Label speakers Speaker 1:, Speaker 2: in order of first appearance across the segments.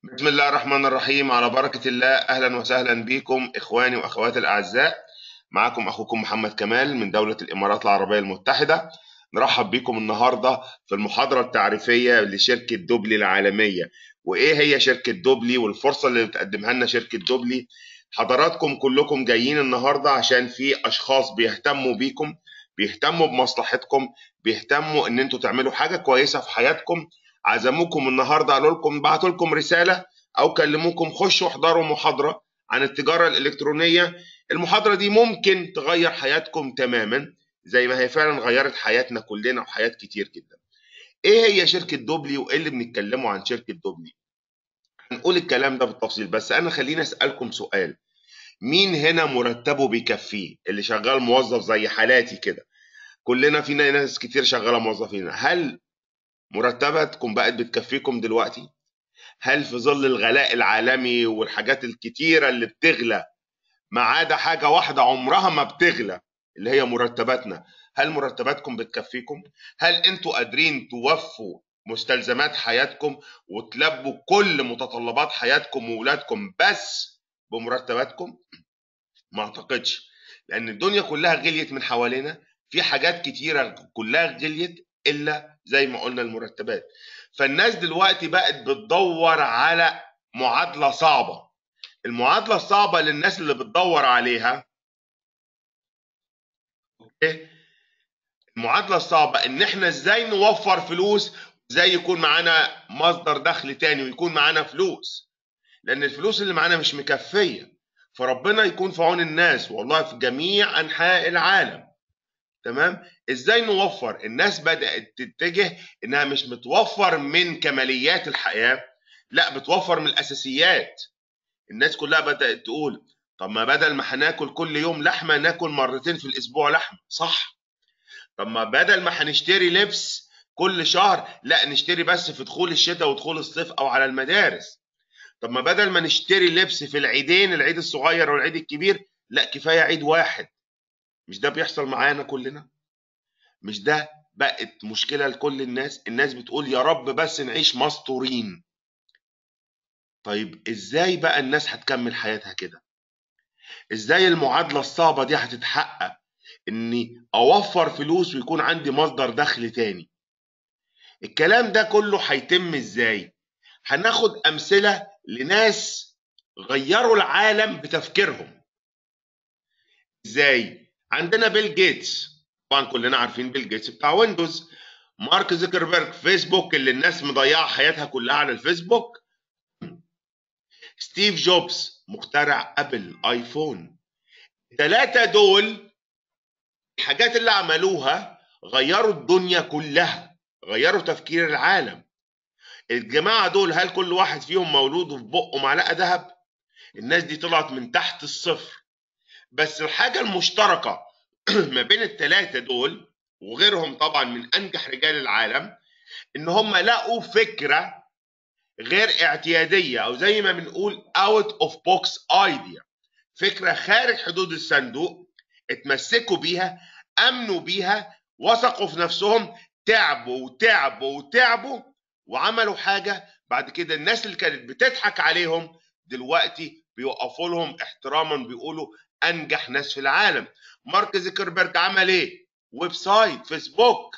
Speaker 1: بسم الله الرحمن الرحيم على بركة الله أهلا وسهلا بكم إخواني وأخواتي الأعزاء معكم أخوكم محمد كمال من دولة الإمارات العربية المتحدة نرحب بكم النهاردة في المحاضرة التعريفية لشركة دوبلي العالمية وإيه هي شركة دوبلي والفرصة اللي بتقدمها لنا شركة دوبلي حضراتكم كلكم جايين النهاردة عشان في أشخاص بيهتموا بيكم بيهتموا بمصلحتكم بيهتموا ان انتوا تعملوا حاجة كويسة في حياتكم عزموكم النهارده قالوا لكم بعتوا لكم رساله او كلموكم خشوا احضروا محاضره عن التجاره الالكترونيه المحاضره دي ممكن تغير حياتكم تماما زي ما هي فعلا غيرت حياتنا كلنا وحياه كتير جدا ايه هي شركه دوبلي وايه اللي بنتكلموا عن شركه دوبلي هنقول الكلام ده بالتفصيل بس انا خليني اسالكم سؤال مين هنا مرتبه بيكفيه اللي شغال موظف زي حالاتي كده كلنا فينا ناس كتير شغاله موظفين هل مرتباتكم بقت بتكفيكم دلوقتي؟ هل في ظل الغلاء العالمي والحاجات الكتيرة اللي بتغلى ما عدا حاجة واحدة عمرها ما بتغلى اللي هي مرتباتنا هل مرتباتكم بتكفيكم؟ هل انتوا قادرين توفوا مستلزمات حياتكم وتلبوا كل متطلبات حياتكم وولادكم بس بمرتباتكم؟ ما اعتقدش لان الدنيا كلها غليت من حوالينا في حاجات كتيرة كلها غليت الا زي ما قلنا المرتبات فالناس دلوقتي بقت بتدور على معادله صعبه المعادله الصعبه للناس اللي بتدور عليها اوكي المعادله الصعبه ان احنا ازاي نوفر فلوس ازاي يكون معانا مصدر دخل تاني ويكون معانا فلوس لان الفلوس اللي معانا مش مكفيه فربنا يكون في عون الناس والله في جميع انحاء العالم تمام ازاي نوفر الناس بدات تتجه انها مش بتوفر من كماليات الحياه لا بتوفر من الاساسيات الناس كلها بدات تقول طب ما بدل ما هناكل كل يوم لحمه ناكل مرتين في الاسبوع لحمه صح طب ما بدل ما هنشتري لبس كل شهر لا نشتري بس في دخول الشتاء ودخول الصيف او على المدارس طب ما بدل ما نشتري لبس في العيدين العيد الصغير والعيد الكبير لا كفايه عيد واحد مش ده بيحصل معانا كلنا مش ده بقت مشكله لكل الناس الناس بتقول يا رب بس نعيش مستورين طيب ازاي بقى الناس هتكمل حياتها كده ازاي المعادله الصعبه دي هتتحقق اني اوفر فلوس ويكون عندي مصدر دخل تاني الكلام ده كله هيتم ازاي هناخد امثله لناس غيروا العالم بتفكيرهم ازاي عندنا بيل جيتس طبعا كلنا عارفين بيل جيتس بتاع ويندوز مارك زوكربيرج فيسبوك اللي الناس مضيعه حياتها كلها على الفيسبوك ستيف جوبز مخترع ابل ايفون الثلاثه دول الحاجات اللي عملوها غيروا الدنيا كلها غيروا تفكير العالم الجماعه دول هل كل واحد فيهم مولود في بقه معلقه ذهب الناس دي طلعت من تحت الصفر بس الحاجه المشتركه ما بين الثلاثه دول وغيرهم طبعا من انجح رجال العالم ان هم لقوا فكره غير اعتياديه او زي ما بنقول اوت اوف بوكس ايديا فكره خارج حدود الصندوق اتمسكوا بيها امنوا بيها وثقوا في نفسهم تعبوا وتعبوا وتعبوا وعملوا حاجه بعد كده الناس اللي كانت بتضحك عليهم دلوقتي بيوقفوا لهم احتراما بيقولوا انجح ناس في العالم مارك زيكربرج عمل ايه ويب سايت فيسبوك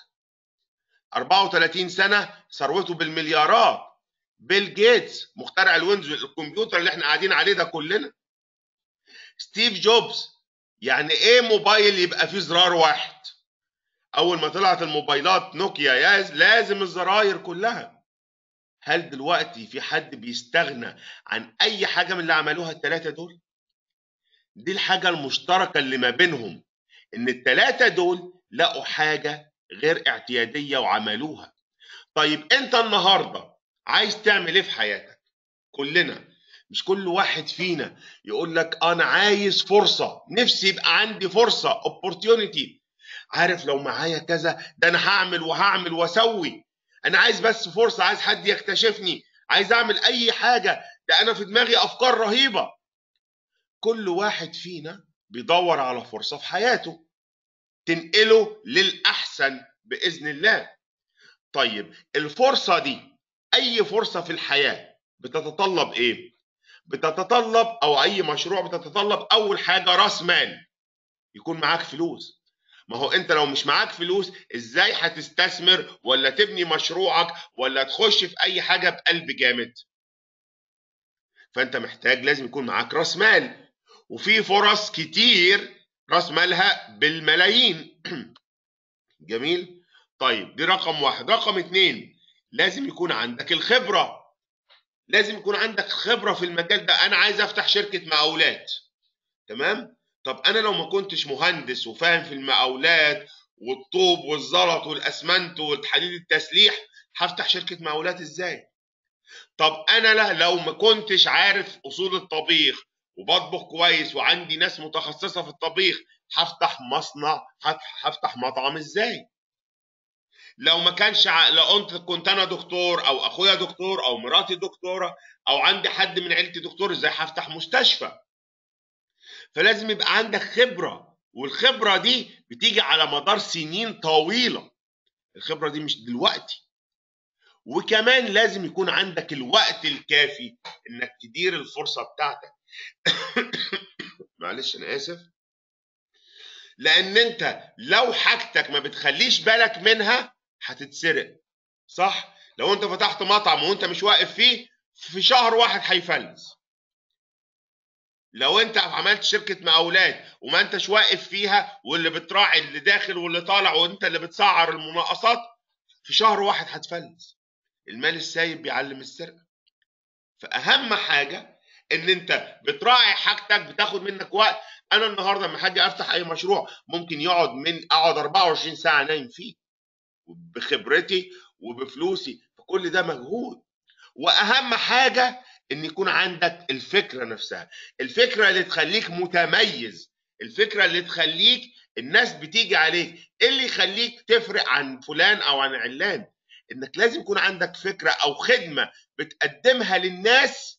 Speaker 1: 34 سنه ثروته بالمليارات بيل جيتس مخترع الويندوز الكمبيوتر اللي احنا قاعدين عليه ده كلنا ستيف جوبز يعني ايه موبايل يبقى فيه زرار واحد اول ما طلعت الموبايلات نوكيا ياز لازم الزراير كلها هل دلوقتي في حد بيستغنى عن اي حاجه من اللي عملوها الثلاثه دول دي الحاجة المشتركة اللي ما بينهم إن التلاتة دول لقوا حاجة غير اعتيادية وعملوها. طيب أنت النهاردة عايز تعمل إيه في حياتك؟ كلنا مش كل واحد فينا يقول لك أنا عايز فرصة، نفسي يبقى عندي فرصة opportunity. عارف لو معايا كذا ده أنا هعمل وهعمل وأسوي. أنا عايز بس فرصة، عايز حد يكتشفني، عايز أعمل أي حاجة، ده أنا في دماغي أفكار رهيبة. كل واحد فينا بيدور على فرصة في حياته تنقله للأحسن بإذن الله طيب الفرصة دي أي فرصة في الحياة بتتطلب ايه بتتطلب او اي مشروع بتتطلب اول حاجه راس مال يكون معاك فلوس ما هو انت لو مش معاك فلوس ازاي هتستثمر ولا تبني مشروعك ولا تخش في اي حاجه بقلب جامد فانت محتاج لازم يكون معاك راس مال وفي فرص كتير راس مالها بالملايين جميل طيب دي رقم واحد رقم اتنين لازم يكون عندك الخبرة لازم يكون عندك خبرة في المجال ده أنا عايز أفتح شركة مقاولات تمام طب أنا لو ما كنتش مهندس وفاهم في المقاولات والطوب والزلط والأسمنت والحديد التسليح هفتح شركة مقاولات إزاي طب أنا لا لو ما كنتش عارف أصول الطبيخ وبطبخ كويس وعندي ناس متخصصة في الطبيخ هفتح مصنع هفتح مطعم إزاي لو ما كانش ع... لو انت كنت انا دكتور او اخويا دكتور او مراتي دكتوره او عندي حد من عيلتي دكتور ازاي هفتح مستشفى فلازم يبقى عندك خبره والخبره دي بتيجي على مدار سنين طويله الخبره دي مش دلوقتي وكمان لازم يكون عندك الوقت الكافي انك تدير الفرصه بتاعتك معلش انا اسف لان انت لو حاجتك ما بتخليش بالك منها هتتسرق صح لو انت فتحت مطعم وانت مش واقف فيه في شهر واحد هيفلس لو انت عملت شركه مقاولات وما انتش واقف فيها واللي بتراعي اللي داخل واللي طالع وانت اللي بتسعر المناقصات في شهر واحد هتفلس المال السايب بيعلم السرقه فاهم حاجه ان انت بتراعي حاجتك بتاخد منك وقت انا النهارده لما حاجه افتح اي مشروع ممكن يقعد من اقعد 24 ساعه نايم فيه بخبرتي وبفلوسي فكل ده مجهود واهم حاجه ان يكون عندك الفكره نفسها الفكره اللي تخليك متميز الفكره اللي تخليك الناس بتيجي عليك ايه اللي يخليك تفرق عن فلان او عن علان انك لازم يكون عندك فكره او خدمه بتقدمها للناس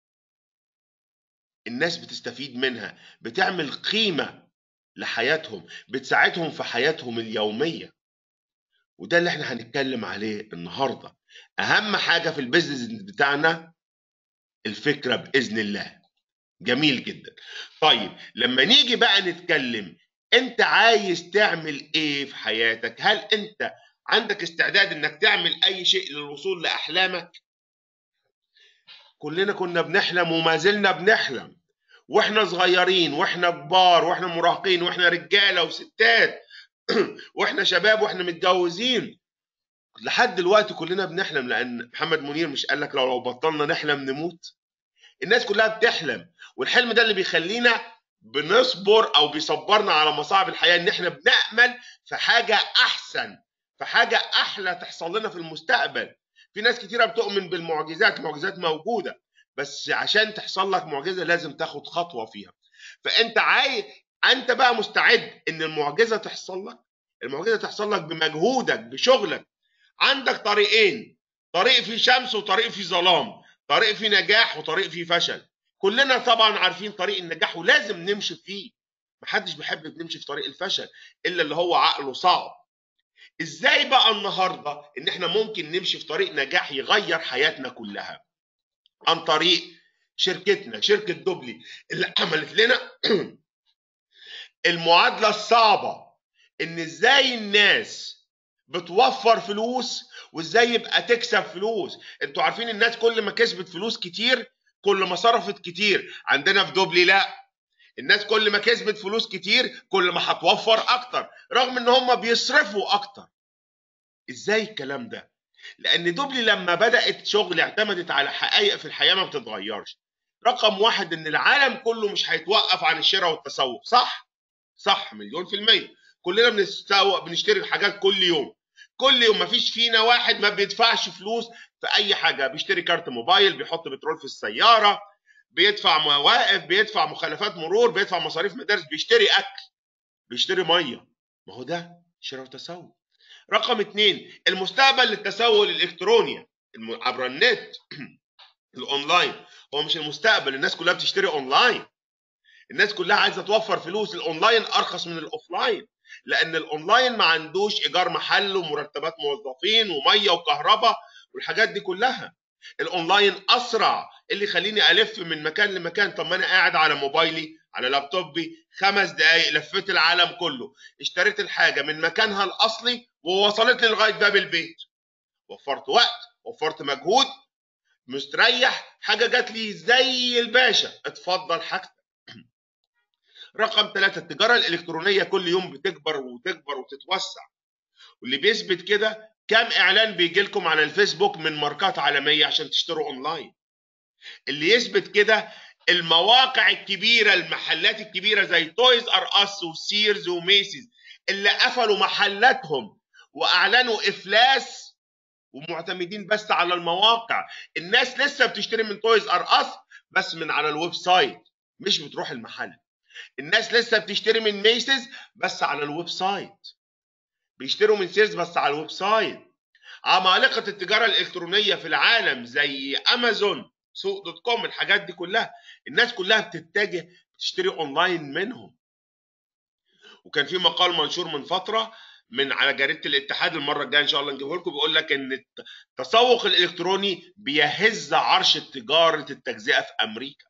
Speaker 1: الناس بتستفيد منها بتعمل قيمه لحياتهم بتساعدهم في حياتهم اليوميه وده اللي احنا هنتكلم عليه النهارده اهم حاجه في البيزنس بتاعنا الفكره باذن الله جميل جدا طيب لما نيجي بقى نتكلم انت عايز تعمل ايه في حياتك هل انت عندك استعداد انك تعمل اي شيء للوصول لاحلامك كلنا كنا بنحلم وما زلنا بنحلم واحنا صغيرين واحنا كبار واحنا مراهقين واحنا رجاله وستات واحنا شباب واحنا متجوزين لحد دلوقتي كلنا بنحلم لان محمد منير مش قال لك لو لو بطلنا نحلم نموت الناس كلها بتحلم والحلم ده اللي بيخلينا بنصبر او بيصبرنا على مصاعب الحياه ان احنا بنامل في حاجه احسن في حاجه احلى تحصل لنا في المستقبل في ناس كتيره بتؤمن بالمعجزات معجزات موجوده بس عشان تحصل لك معجزه لازم تاخد خطوه فيها فانت عايز انت بقى مستعد ان المعجزه تحصل لك المعجزه تحصل لك بمجهودك بشغلك عندك طريقين طريق فيه شمس وطريق فيه ظلام طريق فيه نجاح وطريق فيه فشل كلنا طبعا عارفين طريق النجاح ولازم نمشي فيه محدش بيحب نمشي في طريق الفشل الا اللي هو عقله صعب ازاي بقى النهارده ان احنا ممكن نمشي في طريق نجاح يغير حياتنا كلها عن طريق شركتنا شركه دوبلي اللي عملت لنا المعادله الصعبه ان ازاي الناس بتوفر فلوس وازاي يبقى تكسب فلوس انتوا عارفين الناس كل ما كسبت فلوس كتير كل ما صرفت كتير عندنا في دوبلي لا الناس كل ما كسبت فلوس كتير كل ما هتوفر اكتر رغم ان هم بيصرفوا اكتر ازاي الكلام ده لان دوبلي لما بدات شغل اعتمدت على حقائق في الحياه ما بتتغيرش رقم واحد ان العالم كله مش هيتوقف عن الشراء والتسوق صح صح مليون في المية كلنا بنتسوق بنشتري الحاجات كل يوم كل يوم مفيش فينا واحد ما بيدفعش فلوس في اي حاجه بيشتري كارت موبايل بيحط بترول في السياره بيدفع مواقف بيدفع مخالفات مرور بيدفع مصاريف مدارس بيشتري اكل بيشتري ميه ما هو ده شراء وتسوق رقم اثنين المستقبل للتسوق الالكتروني عبر النت الاونلاين هو مش المستقبل الناس كلها بتشتري اونلاين الناس كلها عايزه توفر فلوس الاونلاين ارخص من الاوفلاين لان الاونلاين ما عندوش ايجار محل ومرتبات موظفين وميه وكهرباء والحاجات دي كلها الاونلاين اسرع اللي يخليني الف من مكان لمكان طب ما انا قاعد على موبايلي على لابتوبي خمس دقايق لفيت العالم كله اشتريت الحاجه من مكانها الاصلي ووصلت لي لغايه باب البيت وفرت وقت وفرت مجهود مستريح حاجه جات لي زي الباشا اتفضل حاجتك رقم ثلاثة التجارة الإلكترونية كل يوم بتكبر وتكبر وتتوسع واللي بيثبت كده كام إعلان بيجي لكم على الفيسبوك من ماركات عالمية عشان تشتروا أونلاين اللي يثبت كده المواقع الكبيرة المحلات الكبيرة زي تويز ار اس وسيرز وميسيز اللي قفلوا محلاتهم واعلنوا افلاس ومعتمدين بس على المواقع الناس لسه بتشتري من تويز ار اس بس من على الويب سايت مش بتروح المحل الناس لسه بتشتري من ميسيز بس على الويب سايت بيشتروا من سيرز بس على الويب سايت عمالقة التجارة الإلكترونية في العالم زي أمازون سوق دوت كوم الحاجات دي كلها الناس كلها بتتجه تشتري اونلاين منهم وكان في مقال منشور من فتره من على جريده الاتحاد المره الجايه ان شاء الله نجيبه لكم بيقول لك ان التسوق الالكتروني بيهز عرش تجاره التجزئه في امريكا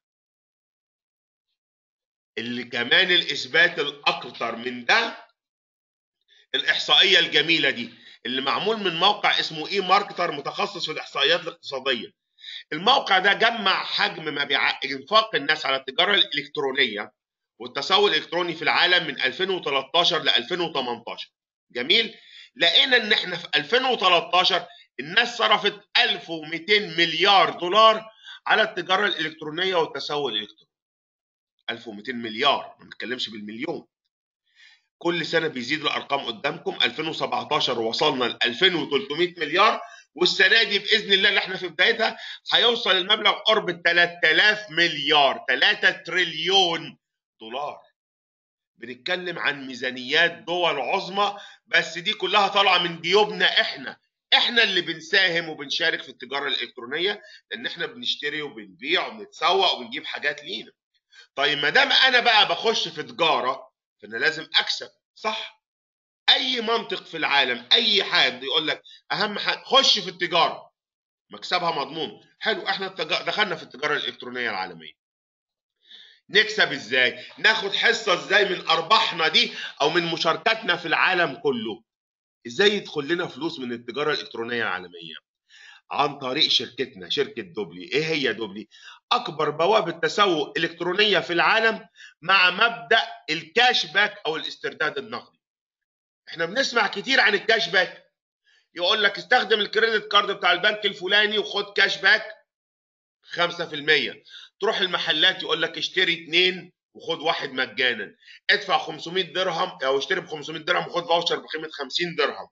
Speaker 1: اللي كمان الاثبات الاكثر من ده الاحصائيه الجميله دي اللي معمول من موقع اسمه اي ماركتر متخصص في الاحصائيات الاقتصاديه الموقع ده جمع حجم مبيعات انفاق الناس على التجاره الالكترونيه والتسوق الالكتروني في العالم من 2013 ل 2018 جميل لقينا ان احنا في 2013 الناس صرفت 1200 مليار دولار على التجاره الالكترونيه والتسوق الالكتروني 1200 مليار ما بنتكلمش بالمليون كل سنه بيزيد الارقام قدامكم 2017 وصلنا ل 2300 مليار والسنه دي باذن الله اللي احنا في بدايتها هيوصل المبلغ قرب ال 3000 مليار 3 تريليون دولار بنتكلم عن ميزانيات دول عظمى بس دي كلها طالعه من جيوبنا احنا احنا اللي بنساهم وبنشارك في التجاره الالكترونيه لان احنا بنشتري وبنبيع وبنتسوق وبنجيب حاجات لينا طيب ما دام انا بقى بخش في تجاره فانا لازم اكسب صح اي منطق في العالم اي حد يقول لك اهم حاجه خش في التجاره مكسبها مضمون حلو احنا دخلنا في التجاره الالكترونيه العالميه نكسب ازاي ناخد حصه ازاي من ارباحنا دي او من مشاركاتنا في العالم كله ازاي يدخل لنا فلوس من التجاره الالكترونيه العالميه عن طريق شركتنا شركه دوبلي ايه هي دوبلي اكبر بوابه تسوق الكترونيه في العالم مع مبدا الكاش باك او الاسترداد النقدي احنا بنسمع كتير عن الكاش باك يقول لك استخدم الكريدت كارد بتاع البنك الفلاني وخد كاش باك 5% تروح المحلات يقول لك اشتري اثنين وخد واحد مجانا ادفع 500 درهم او اشتري ب 500 درهم وخد فاوشر بقيمه 50 درهم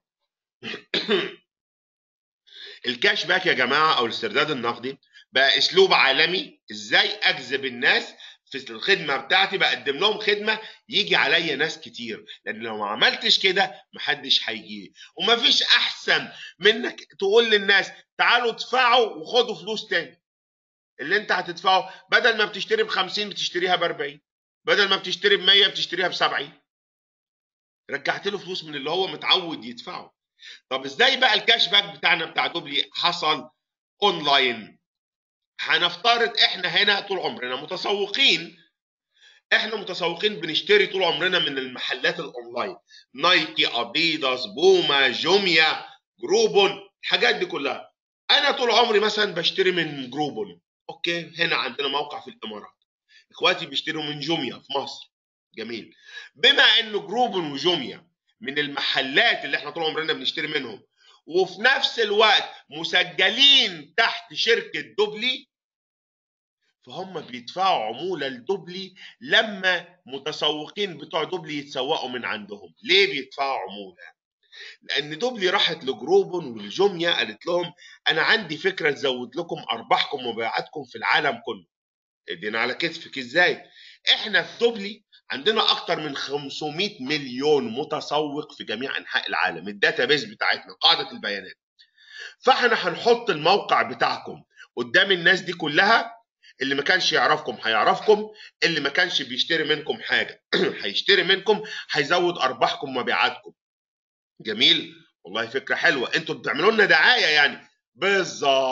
Speaker 1: الكاش باك يا جماعه او الاسترداد النقدي بقى اسلوب عالمي ازاي اجذب الناس في الخدمه بتاعتي بقدم لهم خدمه يجي عليا ناس كتير لان لو ما عملتش كده محدش هيجي ومفيش احسن منك تقول للناس تعالوا ادفعوا وخدوا فلوس تاني اللي انت هتدفعه بدل ما بتشتري ب 50 بتشتريها ب 40 بدل ما بتشتري ب 100 بتشتريها ب 70 رجعت له فلوس من اللي هو متعود يدفعه طب ازاي بقى الكاش باك بتاعنا بتاع دوبلي حصل اونلاين هنفترض احنا هنا طول عمرنا متسوقين احنا متسوقين بنشتري طول عمرنا من المحلات الاونلاين نايكي اديداس بوما جوميا جروبون الحاجات دي كلها انا طول عمري مثلا بشتري من جروبون اوكي هنا عندنا موقع في الامارات اخواتي بيشتروا من جوميا في مصر جميل بما انه جروبون وجوميا من المحلات اللي احنا طول عمرنا بنشتري منهم وفي نفس الوقت مسجلين تحت شركة دوبلي فهم بيدفعوا عمولة لدوبلي لما متسوقين بتوع دوبلي يتسوقوا من عندهم ليه بيدفعوا عمولة لأن دوبلي راحت لجروبون ولجوميا قالت لهم أنا عندي فكرة تزود لكم أرباحكم ومبيعاتكم في العالم كله ادينا على كتفك ازاي احنا في دوبلي عندنا اكتر من 500 مليون متسوق في جميع انحاء العالم الداتابيز بتاعتنا قاعده البيانات فاحنا هنحط الموقع بتاعكم قدام الناس دي كلها اللي ما كانش يعرفكم هيعرفكم اللي ما كانش بيشتري منكم حاجه هيشتري منكم هيزود ارباحكم ومبيعاتكم جميل والله فكره حلوه انتوا بتعملوا لنا دعايه يعني بالظبط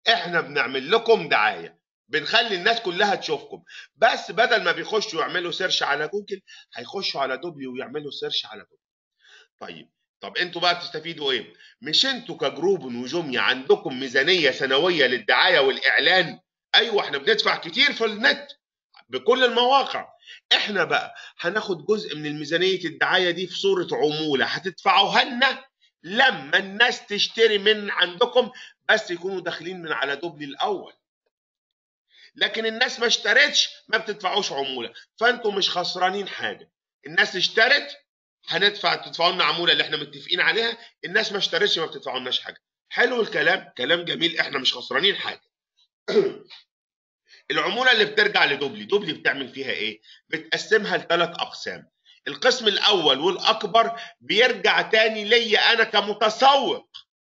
Speaker 1: احنا بنعمل لكم دعايه بنخلي الناس كلها تشوفكم بس بدل ما بيخشوا يعملوا سيرش على جوجل هيخشوا على دوبلي ويعملوا سيرش على دوبلي طيب طب انتوا بقى بتستفيدوا ايه مش انتوا كجروب وجوميا عندكم ميزانيه سنويه للدعايه والاعلان ايوه احنا بندفع كتير في النت بكل المواقع احنا بقى هناخد جزء من الميزانيه الدعايه دي في صوره عموله هتدفعوها لنا لما الناس تشتري من عندكم بس يكونوا داخلين من على دوبلي الاول لكن الناس ما اشترتش ما بتدفعوش عموله فانتوا مش خسرانين حاجه الناس اشترت هندفع تدفعوا لنا عموله اللي احنا متفقين عليها الناس ما اشترتش ما بتدفعولناش حاجه حلو الكلام كلام جميل احنا مش خسرانين حاجه العموله اللي بترجع لدوبلي دوبلي بتعمل فيها ايه بتقسمها لثلاث اقسام القسم الاول والاكبر بيرجع تاني ليا انا كمتسوق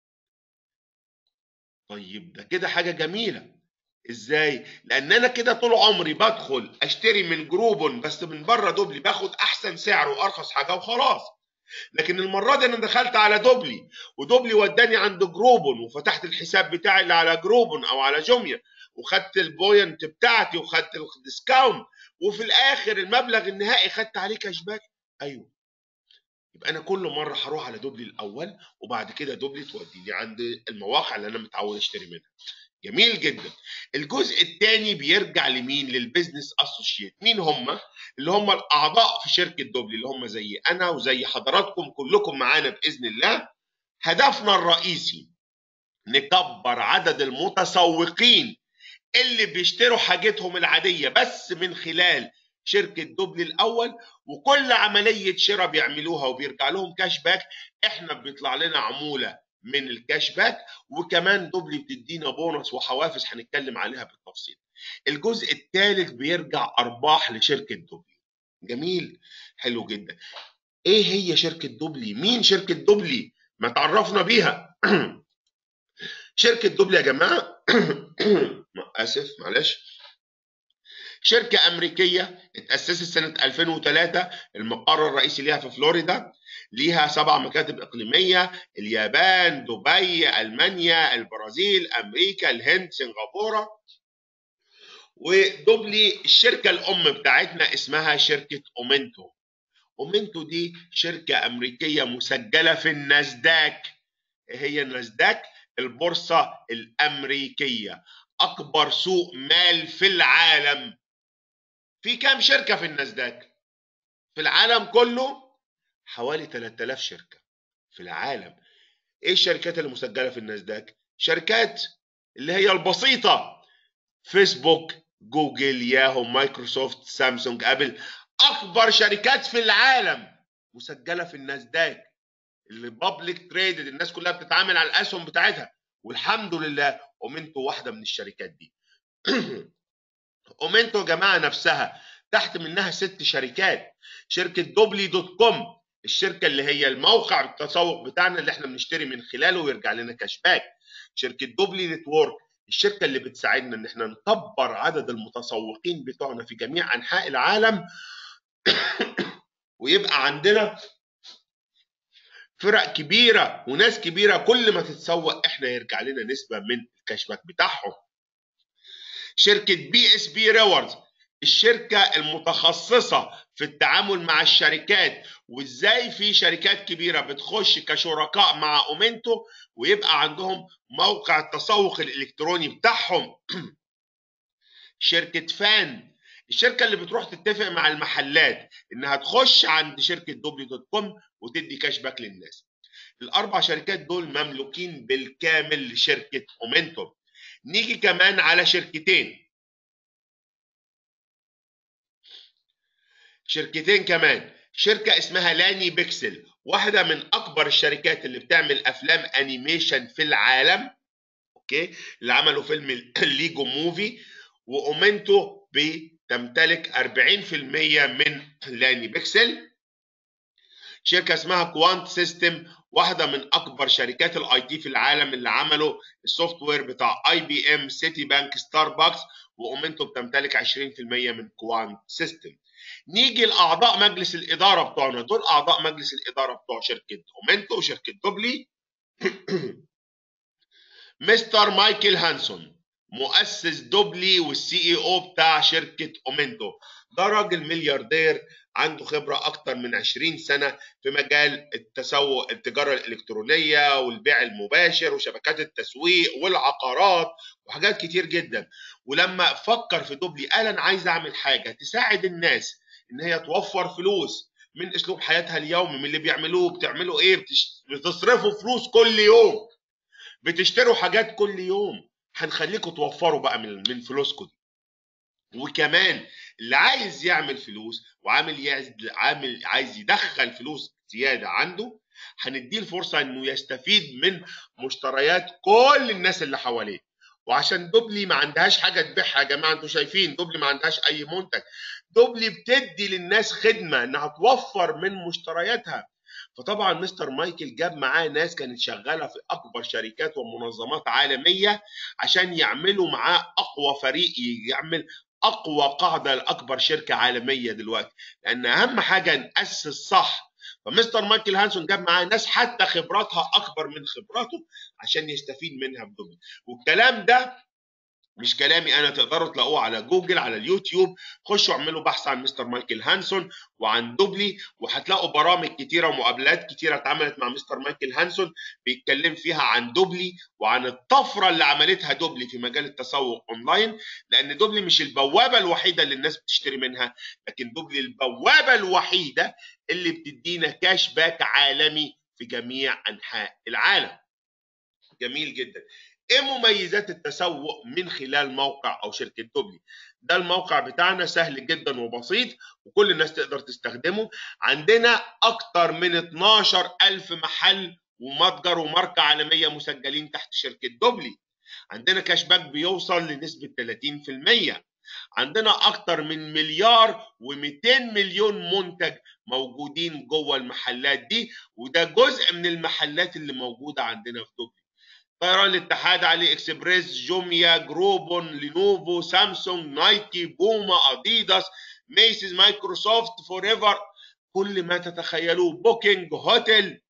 Speaker 1: طيب ده كده حاجه جميله ازاي لان انا كده طول عمري بدخل اشتري من جروبون بس من بره دوبلي باخد احسن سعر وارخص حاجه وخلاص لكن المره دي انا دخلت على دوبلي ودوبلي وداني عند جروبون وفتحت الحساب بتاعي اللي على جروبون او على جوميا وخدت البوينت بتاعتي وخدت الديسكاونت وفي الاخر المبلغ النهائي خدت عليه كاش باك ايوه يبقى انا كل مره هروح على دوبلي الاول وبعد كده دوبلي توديني عند المواقع اللي انا متعود اشتري منها جميل جدا الجزء الثاني بيرجع لمين للبيزنس اسوشيت مين هم اللي هم الاعضاء في شركه دوبلي اللي هم زي انا وزي حضراتكم كلكم معانا باذن الله هدفنا الرئيسي نكبر عدد المتسوقين اللي بيشتروا حاجتهم العاديه بس من خلال شركه دوبلي الاول وكل عمليه شراء بيعملوها وبيرجع لهم كاش باك احنا بيطلع لنا عموله من الكاش باك وكمان دوبلي بتدينا بونص وحوافز هنتكلم عليها بالتفصيل. الجزء الثالث بيرجع ارباح لشركه دوبلي. جميل حلو جدا. ايه هي شركه دوبلي؟ مين شركه دوبلي؟ ما تعرفنا بيها. شركه دوبلي يا جماعه اسف معلش شركة أمريكية اتأسست سنة 2003 المقر الرئيسي ليها في فلوريدا ليها سبع مكاتب إقليمية اليابان دبي ألمانيا البرازيل أمريكا الهند سنغافورة ودوبلي الشركة الأم بتاعتنا اسمها شركة أومنتو أومنتو دي شركة أمريكية مسجلة في الناسداك هي الناسداك البورصة الأمريكية أكبر سوق مال في العالم في كام شركة في الناسداك؟ في العالم كله حوالي 3000 شركة في العالم ايه الشركات اللي مسجلة في الناسداك؟ شركات اللي هي البسيطة فيسبوك جوجل ياهو مايكروسوفت سامسونج ابل اكبر شركات في العالم مسجلة في الناسداك اللي بابليك تريدد الناس كلها بتتعامل على الاسهم بتاعتها والحمد لله اومنتو واحدة من الشركات دي اومنتو يا جماعه نفسها تحت منها ست شركات شركه دوبلي دوت كوم الشركه اللي هي الموقع التسوق بتاعنا اللي احنا بنشتري من خلاله ويرجع لنا كاش باك شركه دوبلي نتورك الشركه اللي بتساعدنا ان احنا نكبر عدد المتسوقين بتوعنا في جميع انحاء العالم ويبقى عندنا فرق كبيره وناس كبيره كل ما تتسوق احنا يرجع لنا نسبه من الكاش باك بتاعهم شركه بي اس بي ريوردز الشركه المتخصصه في التعامل مع الشركات وازاي في شركات كبيره بتخش كشركاء مع اومنتو ويبقى عندهم موقع التسوق الالكتروني بتاعهم شركه فان الشركه اللي بتروح تتفق مع المحلات انها تخش عند شركه دوبلي دوت كوم وتدي كاش باك للناس الاربع شركات دول مملوكين بالكامل لشركه اومنتوم نيجي كمان على شركتين شركتين كمان شركة اسمها لاني بيكسل واحدة من أكبر الشركات اللي بتعمل أفلام أنيميشن في العالم أوكي اللي عملوا فيلم ليجو موفي وأومنتو بتمتلك 40% من لاني بيكسل شركة اسمها كوانت سيستم واحده من اكبر شركات الاي تي في العالم اللي عملوا السوفت وير بتاع اي بي ام سيتي بانك ستاربكس واومنتو بتمتلك 20% من كوان سيستم نيجي لاعضاء مجلس الاداره بتوعنا دول اعضاء مجلس الاداره بتوع شركه اومنتو وشركه دوبلي مستر مايكل هانسون مؤسس دوبلي والسي اي او بتاع شركه اومنتو ده راجل ملياردير عنده خبره اكتر من 20 سنه في مجال التسوق التجاره الالكترونيه والبيع المباشر وشبكات التسويق والعقارات وحاجات كتير جدا ولما فكر في دوبلي قال انا عايز اعمل حاجه تساعد الناس ان هي توفر فلوس من اسلوب حياتها اليومي من اللي بيعملوه بتعملوا ايه بتصرفوا فلوس كل يوم بتشتروا حاجات كل يوم هنخليكم توفروا بقى من من فلوسكم دي وكمان اللي عايز يعمل فلوس وعامل عامل عايز يدخل فلوس زياده عنده هنديه الفرصه انه يستفيد من مشتريات كل الناس اللي حواليه وعشان دوبلي ما عندهاش حاجه تبيعها يا جماعه انتوا شايفين دوبلي ما عندهاش اي منتج دوبلي بتدي للناس خدمه انها توفر من مشترياتها فطبعا مستر مايكل جاب معاه ناس كانت شغاله في اكبر شركات ومنظمات عالميه عشان يعملوا معاه اقوى فريق يعمل اقوى قاعده لاكبر شركه عالميه دلوقتي لان اهم حاجه ناسس صح فمستر مايكل هانسون جاب معاه ناس حتى خبراتها اكبر من خبراته عشان يستفيد منها بدبل والكلام ده مش كلامي انا تقدروا تلاقوه على جوجل على اليوتيوب خشوا اعملوا بحث عن مستر مايكل هانسون وعن دوبلي وهتلاقوا برامج كتيره ومقابلات كتيره اتعملت مع مستر مايكل هانسون بيتكلم فيها عن دوبلي وعن الطفره اللي عملتها دوبلي في مجال التسوق اونلاين لان دوبلي مش البوابه الوحيده اللي الناس بتشتري منها لكن دوبلي البوابه الوحيده اللي بتدينا كاش باك عالمي في جميع انحاء العالم جميل جدا ايه مميزات التسوق من خلال موقع او شركه دوبلي ده الموقع بتاعنا سهل جدا وبسيط وكل الناس تقدر تستخدمه عندنا اكتر من 12 الف محل ومتجر وماركه عالميه مسجلين تحت شركه دوبلي عندنا كاش باك بيوصل لنسبه 30% عندنا اكتر من مليار و200 مليون منتج موجودين جوه المحلات دي وده جزء من المحلات اللي موجوده عندنا في دوبلي طيران الاتحاد علي اكسبريس جوميا جروبون لينوفو سامسونج نايكي بوما اديداس ميسيز مايكروسوفت فور ايفر كل ما تتخيلوه بوكينج هوتيل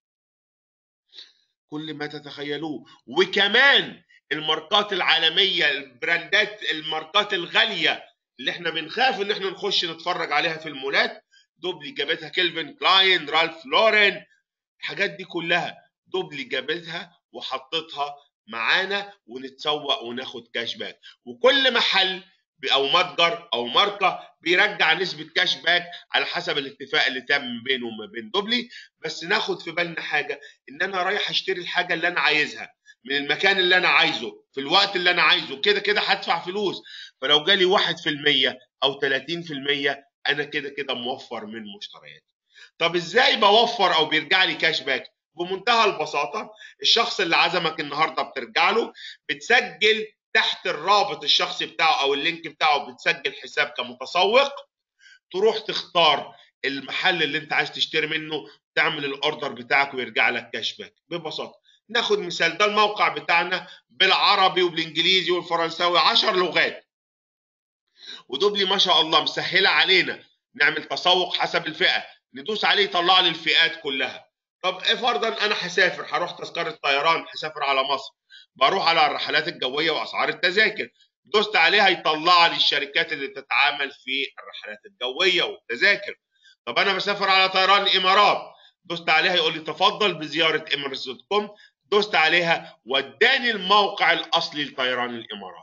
Speaker 1: كل ما تتخيلوه وكمان الماركات العالميه البراندات الماركات الغاليه اللي احنا بنخاف ان احنا نخش نتفرج عليها في المولات دوبلي جابتها كيلفن كلاين رالف لورين الحاجات دي كلها دوبلي جابتها وحطيتها معانا ونتسوق وناخد كاش باك وكل محل او متجر او ماركه بيرجع نسبه كاش باك على حسب الاتفاق اللي تم بينه وما بين دوبلي بس ناخد في بالنا حاجه ان انا رايح اشتري الحاجه اللي انا عايزها من المكان اللي انا عايزه في الوقت اللي انا عايزه كده كده هدفع فلوس فلو جالي 1% او 30% انا كده كده موفر من مشترياتي طب ازاي بوفر او بيرجع لي كاش باك بمنتهى البساطه الشخص اللي عزمك النهارده بترجع له بتسجل تحت الرابط الشخصي بتاعه او اللينك بتاعه بتسجل حساب كمتسوق تروح تختار المحل اللي انت عايز تشتري منه تعمل الاوردر بتاعك ويرجع لك كاش باك ببساطه ناخد مثال ده الموقع بتاعنا بالعربي وبالانجليزي والفرنساوي 10 لغات ودوبلي ما شاء الله مسهله علينا نعمل تسوق حسب الفئه ندوس عليه يطلع لي الفئات كلها طب ايه فرضا انا هسافر هروح تذكره طيران هسافر على مصر بروح على الرحلات الجويه واسعار التذاكر دوست عليها يطلع لي الشركات اللي بتتعامل في الرحلات الجويه والتذاكر طب انا بسافر على طيران الامارات دوست عليها يقول لي تفضل بزياره اميريتس دوت كوم دوست عليها وداني الموقع الاصلي لطيران الامارات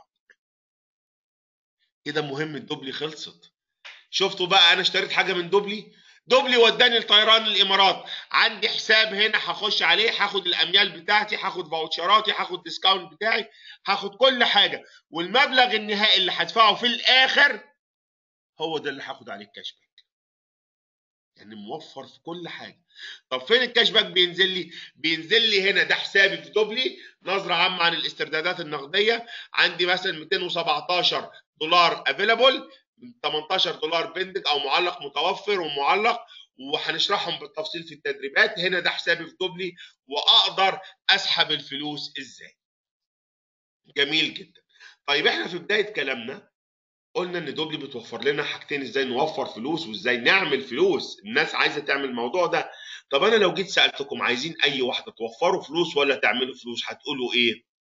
Speaker 1: كده مهمه دوبلي خلصت شفتوا بقى انا اشتريت حاجه من دوبلي دوبلي وداني لطيران الامارات عندي حساب هنا هخش عليه هاخد الاميال بتاعتي هاخد فاوتشراتي هاخد ديسكاونت بتاعي هاخد كل حاجه والمبلغ النهائي اللي هدفعه في الاخر هو ده اللي هاخد عليه الكاش باك يعني موفر في كل حاجه طب فين الكاش باك بينزل لي بينزل لي هنا ده حسابي في دوبلي نظره عامه عن الاستردادات النقديه عندي مثلا 217 دولار افيلابل 18 دولار بندج او معلق متوفر ومعلق وهنشرحهم بالتفصيل في التدريبات هنا ده حسابي في دوبلي واقدر اسحب الفلوس ازاي جميل جدا طيب احنا في بدايه كلامنا قلنا ان دوبلي بتوفر لنا حاجتين ازاي نوفر فلوس وازاي نعمل فلوس الناس عايزه تعمل الموضوع ده طب انا لو جيت سالتكم عايزين اي واحده توفروا فلوس ولا تعملوا فلوس هتقولوا ايه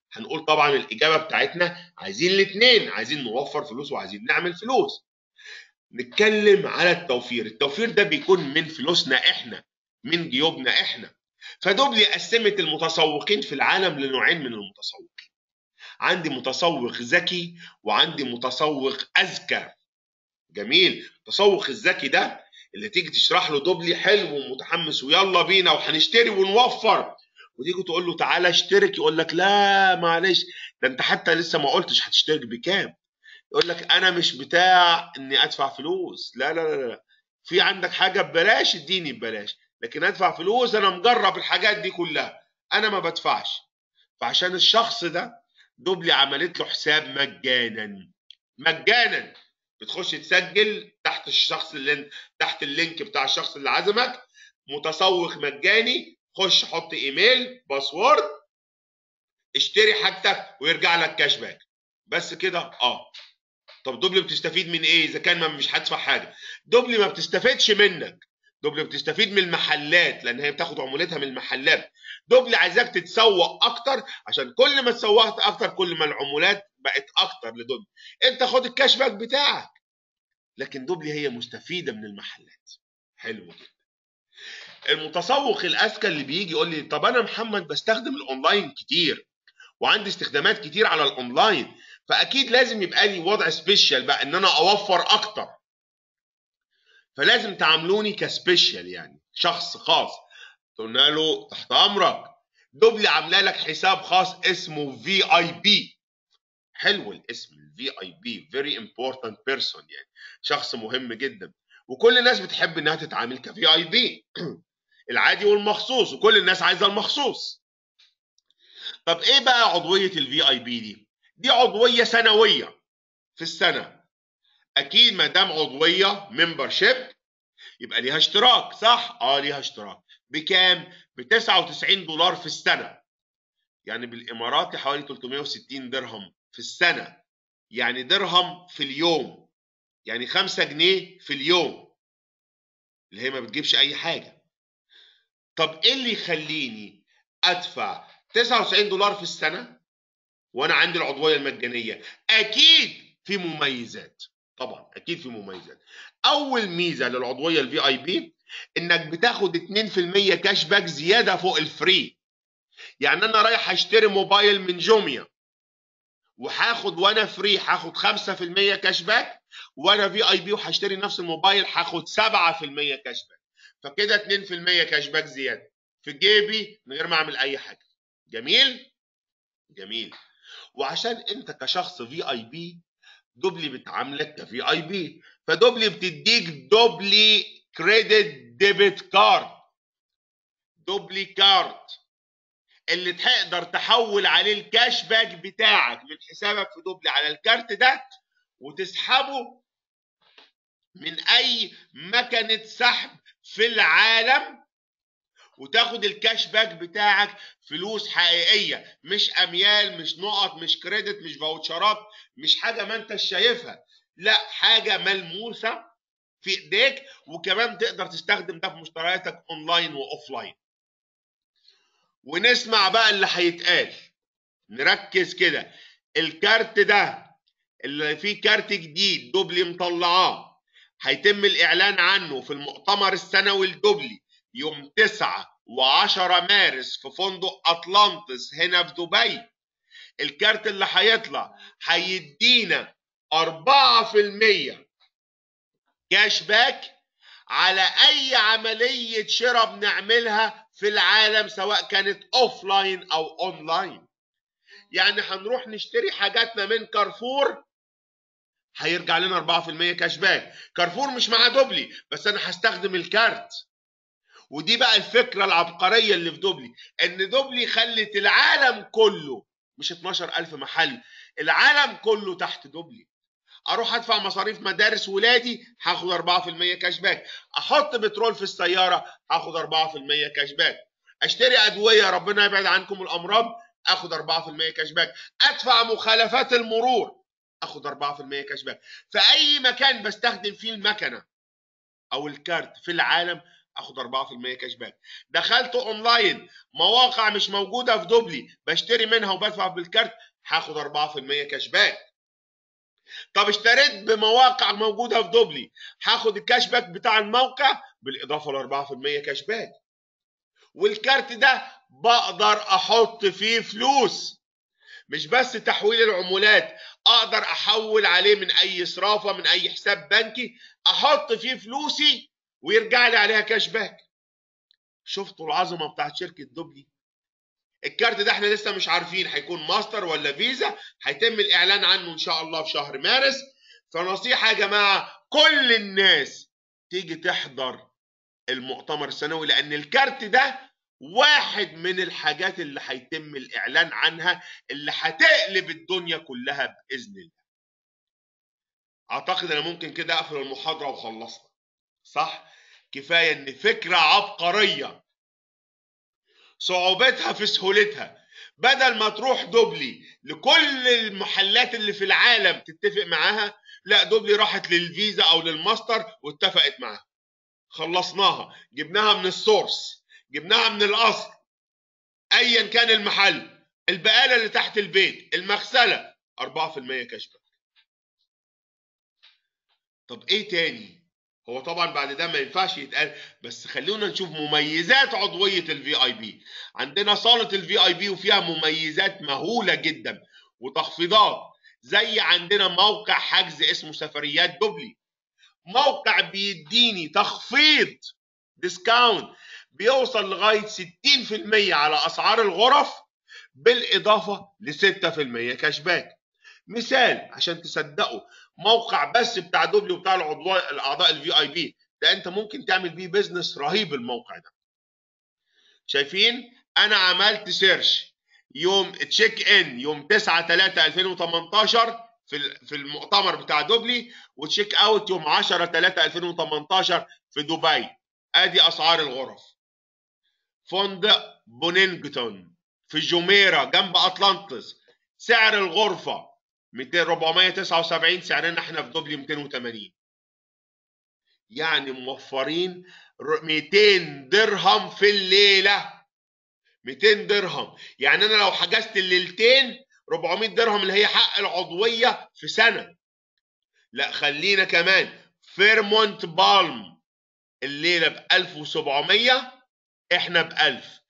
Speaker 1: هنقول طبعا الاجابه بتاعتنا عايزين الاثنين عايزين نوفر فلوس وعايزين نعمل فلوس نتكلم على التوفير التوفير ده بيكون من فلوسنا احنا من جيوبنا احنا فدوبلي قسمت المتسوقين في العالم لنوعين من المتسوقين عندي متسوق ذكي وعندي متسوق اذكى جميل التسوق الذكي ده اللي تيجي تشرح له دوبلي حلو ومتحمس ويلا بينا وهنشتري ونوفر وتيجي تقول له تعالى اشترك يقول لك لا معلش ده انت حتى لسه ما قلتش هتشترك بكام يقول لك انا مش بتاع اني ادفع فلوس لا لا لا, لا. في عندك حاجه ببلاش اديني ببلاش لكن ادفع فلوس انا مجرب الحاجات دي كلها انا ما بدفعش فعشان الشخص ده دوبلي عملت له حساب مجانا مجانا بتخش تسجل تحت الشخص اللي تحت اللينك بتاع الشخص اللي عزمك متسوق مجاني خش حط ايميل باسورد اشتري حاجتك ويرجع لك كاش باك بس كده اه طب دوبلي بتستفيد من ايه اذا كان ما مش هدفع حاجه دوبلي ما بتستفادش منك دوبلي بتستفيد من المحلات لان هي بتاخد عمولتها من المحلات دوبلي عايزاك تتسوق اكتر عشان كل ما اتسوقت اكتر كل ما العمولات بقت اكتر لدوبلي انت خد الكاش باك بتاعك لكن دوبلي هي مستفيده من المحلات حلو جدا المتسوق الاذكى اللي بيجي يقول لي طب انا محمد بستخدم الاونلاين كتير وعندي استخدامات كتير على الاونلاين فاكيد لازم يبقى لي وضع سبيشال بقى ان انا اوفر اكتر فلازم تعاملوني كسبيشال يعني شخص خاص قلنا له تحت امرك دوبلي عامله لك حساب خاص اسمه في اي بي حلو الاسم الفي اي بي فيري امبورتنت بيرسون يعني شخص مهم جدا وكل الناس بتحب انها تتعامل كفي اي بي العادي والمخصوص وكل الناس عايزه المخصوص طب ايه بقى عضويه الفي اي بي دي دي عضويه سنويه في السنه اكيد ما دام عضويه ممبر شيب يبقى ليها اشتراك صح اه ليها اشتراك بكام ب 99 دولار في السنه يعني بالاماراتي حوالي 360 درهم في السنه يعني درهم في اليوم يعني 5 جنيه في اليوم اللي هي ما بتجيبش اي حاجه طب ايه اللي يخليني ادفع 99 دولار في السنه وانا عندي العضويه المجانيه اكيد في مميزات طبعا اكيد في مميزات اول ميزه للعضويه الفي اي بي انك بتاخد 2% كاش باك زياده فوق الفري يعني انا رايح اشتري موبايل من جوميا وهاخد وانا فري هاخد 5% كاش باك وانا في اي بي وهشتري نفس الموبايل هاخد 7% كاش باك فكده 2% كاش باك زياده في جيبي من غير ما اعمل اي حاجه جميل جميل وعشان انت كشخص في اي بي دوبلي بتعاملك كفي اي بي فدوبلي بتديك دوبلي كريدت ديبت كارد دوبلي كارد اللي تقدر تحول عليه الكاش باك بتاعك من حسابك في دوبلي على الكارت ده وتسحبه من اي مكنه سحب في العالم وتاخد الكاش باك بتاعك فلوس حقيقيه مش اميال مش نقط مش كريدت مش فاوتشرات مش حاجه ما انت شايفها لا حاجه ملموسه في ايديك وكمان تقدر تستخدم ده في مشترياتك اونلاين واوفلاين ونسمع بقى اللي هيتقال نركز كده الكارت ده اللي فيه كارت جديد دوبلي مطلعاه هيتم الاعلان عنه في المؤتمر السنوي الدوبلي يوم 9 و10 مارس في فندق اطلانتس هنا في دبي الكارت اللي هيطلع هيدينا 4% كاش باك على اي عمليه شراء بنعملها في العالم سواء كانت اوف لاين او اونلاين يعني هنروح نشتري حاجاتنا من كارفور هيرجع لنا 4% كاش باك كارفور مش مع دوبلي بس انا هستخدم الكارت ودي بقى الفكره العبقريه اللي في دوبلي ان دوبلي خلت العالم كله مش 12000 محل العالم كله تحت دوبلي اروح ادفع مصاريف مدارس ولادي هاخد 4% كاش باك احط بترول في السياره هاخد 4% كاش باك اشتري ادويه ربنا يبعد عنكم الامراض اخد 4% كاش باك ادفع مخالفات المرور اخد 4% كاش باك في اي مكان بستخدم فيه المكنه او الكارت في العالم اخد 4% كاش باك دخلت اونلاين مواقع مش موجوده في دوبلي بشتري منها وبدفع بالكارت هاخد 4% كاش باك طب اشتريت بمواقع موجوده في دوبلي هاخد الكاش باك بتاع الموقع بالاضافه ل 4% كاش باك والكارت ده بقدر احط فيه فلوس مش بس تحويل العمولات اقدر احول عليه من اي صرافه من اي حساب بنكي احط فيه فلوسي ويرجع لي عليها كاش باك شفتوا العظمه بتاعت شركه دوبلي الكارت ده احنا لسه مش عارفين هيكون ماستر ولا فيزا هيتم الاعلان عنه ان شاء الله في شهر مارس فنصيحه يا جماعه كل الناس تيجي تحضر المؤتمر السنوي لان الكارت ده واحد من الحاجات اللي هيتم الاعلان عنها اللي هتقلب الدنيا كلها باذن الله اعتقد انا ممكن كده اقفل المحاضره وخلصنا صح كفايه ان فكره عبقريه صعوبتها في سهولتها بدل ما تروح دوبلي لكل المحلات اللي في العالم تتفق معاها لا دوبلي راحت للفيزا او للماستر واتفقت معاها خلصناها جبناها من السورس جبناها من الاصل ايا كان المحل البقاله اللي تحت البيت المغسله 4% كاش باك طب ايه تاني هو طبعا بعد ده ما ينفعش يتقال بس خلونا نشوف مميزات عضويه الفي اي بي عندنا صاله الفي اي بي وفيها مميزات مهوله جدا وتخفيضات زي عندنا موقع حجز اسمه سفريات دوبلي موقع بيديني تخفيض ديسكاونت بيوصل لغايه 60% على اسعار الغرف بالاضافه ل 6% كاش باك مثال عشان تصدقوا موقع بس بتاع دوبلي وبتاع العضواء الاعضاء الفي اي بي ده انت ممكن تعمل بيه بيزنس رهيب الموقع ده شايفين انا عملت سيرش يوم تشيك ان يوم 9 3 2018 في في المؤتمر بتاع دوبلي وتشيك اوت يوم 10 3 2018 في دبي ادي اسعار الغرف فندق بونينجتون في جوميرا جنب اطلانتس سعر الغرفه 200 479 سعرنا احنا في دوبلي 280 يعني موفرين 200 درهم في الليله 200 درهم يعني انا لو حجزت الليلتين 400 درهم اللي هي حق العضويه في سنه لا خلينا كمان فيرمونت بالم الليله ب 1700 احنا ب 1000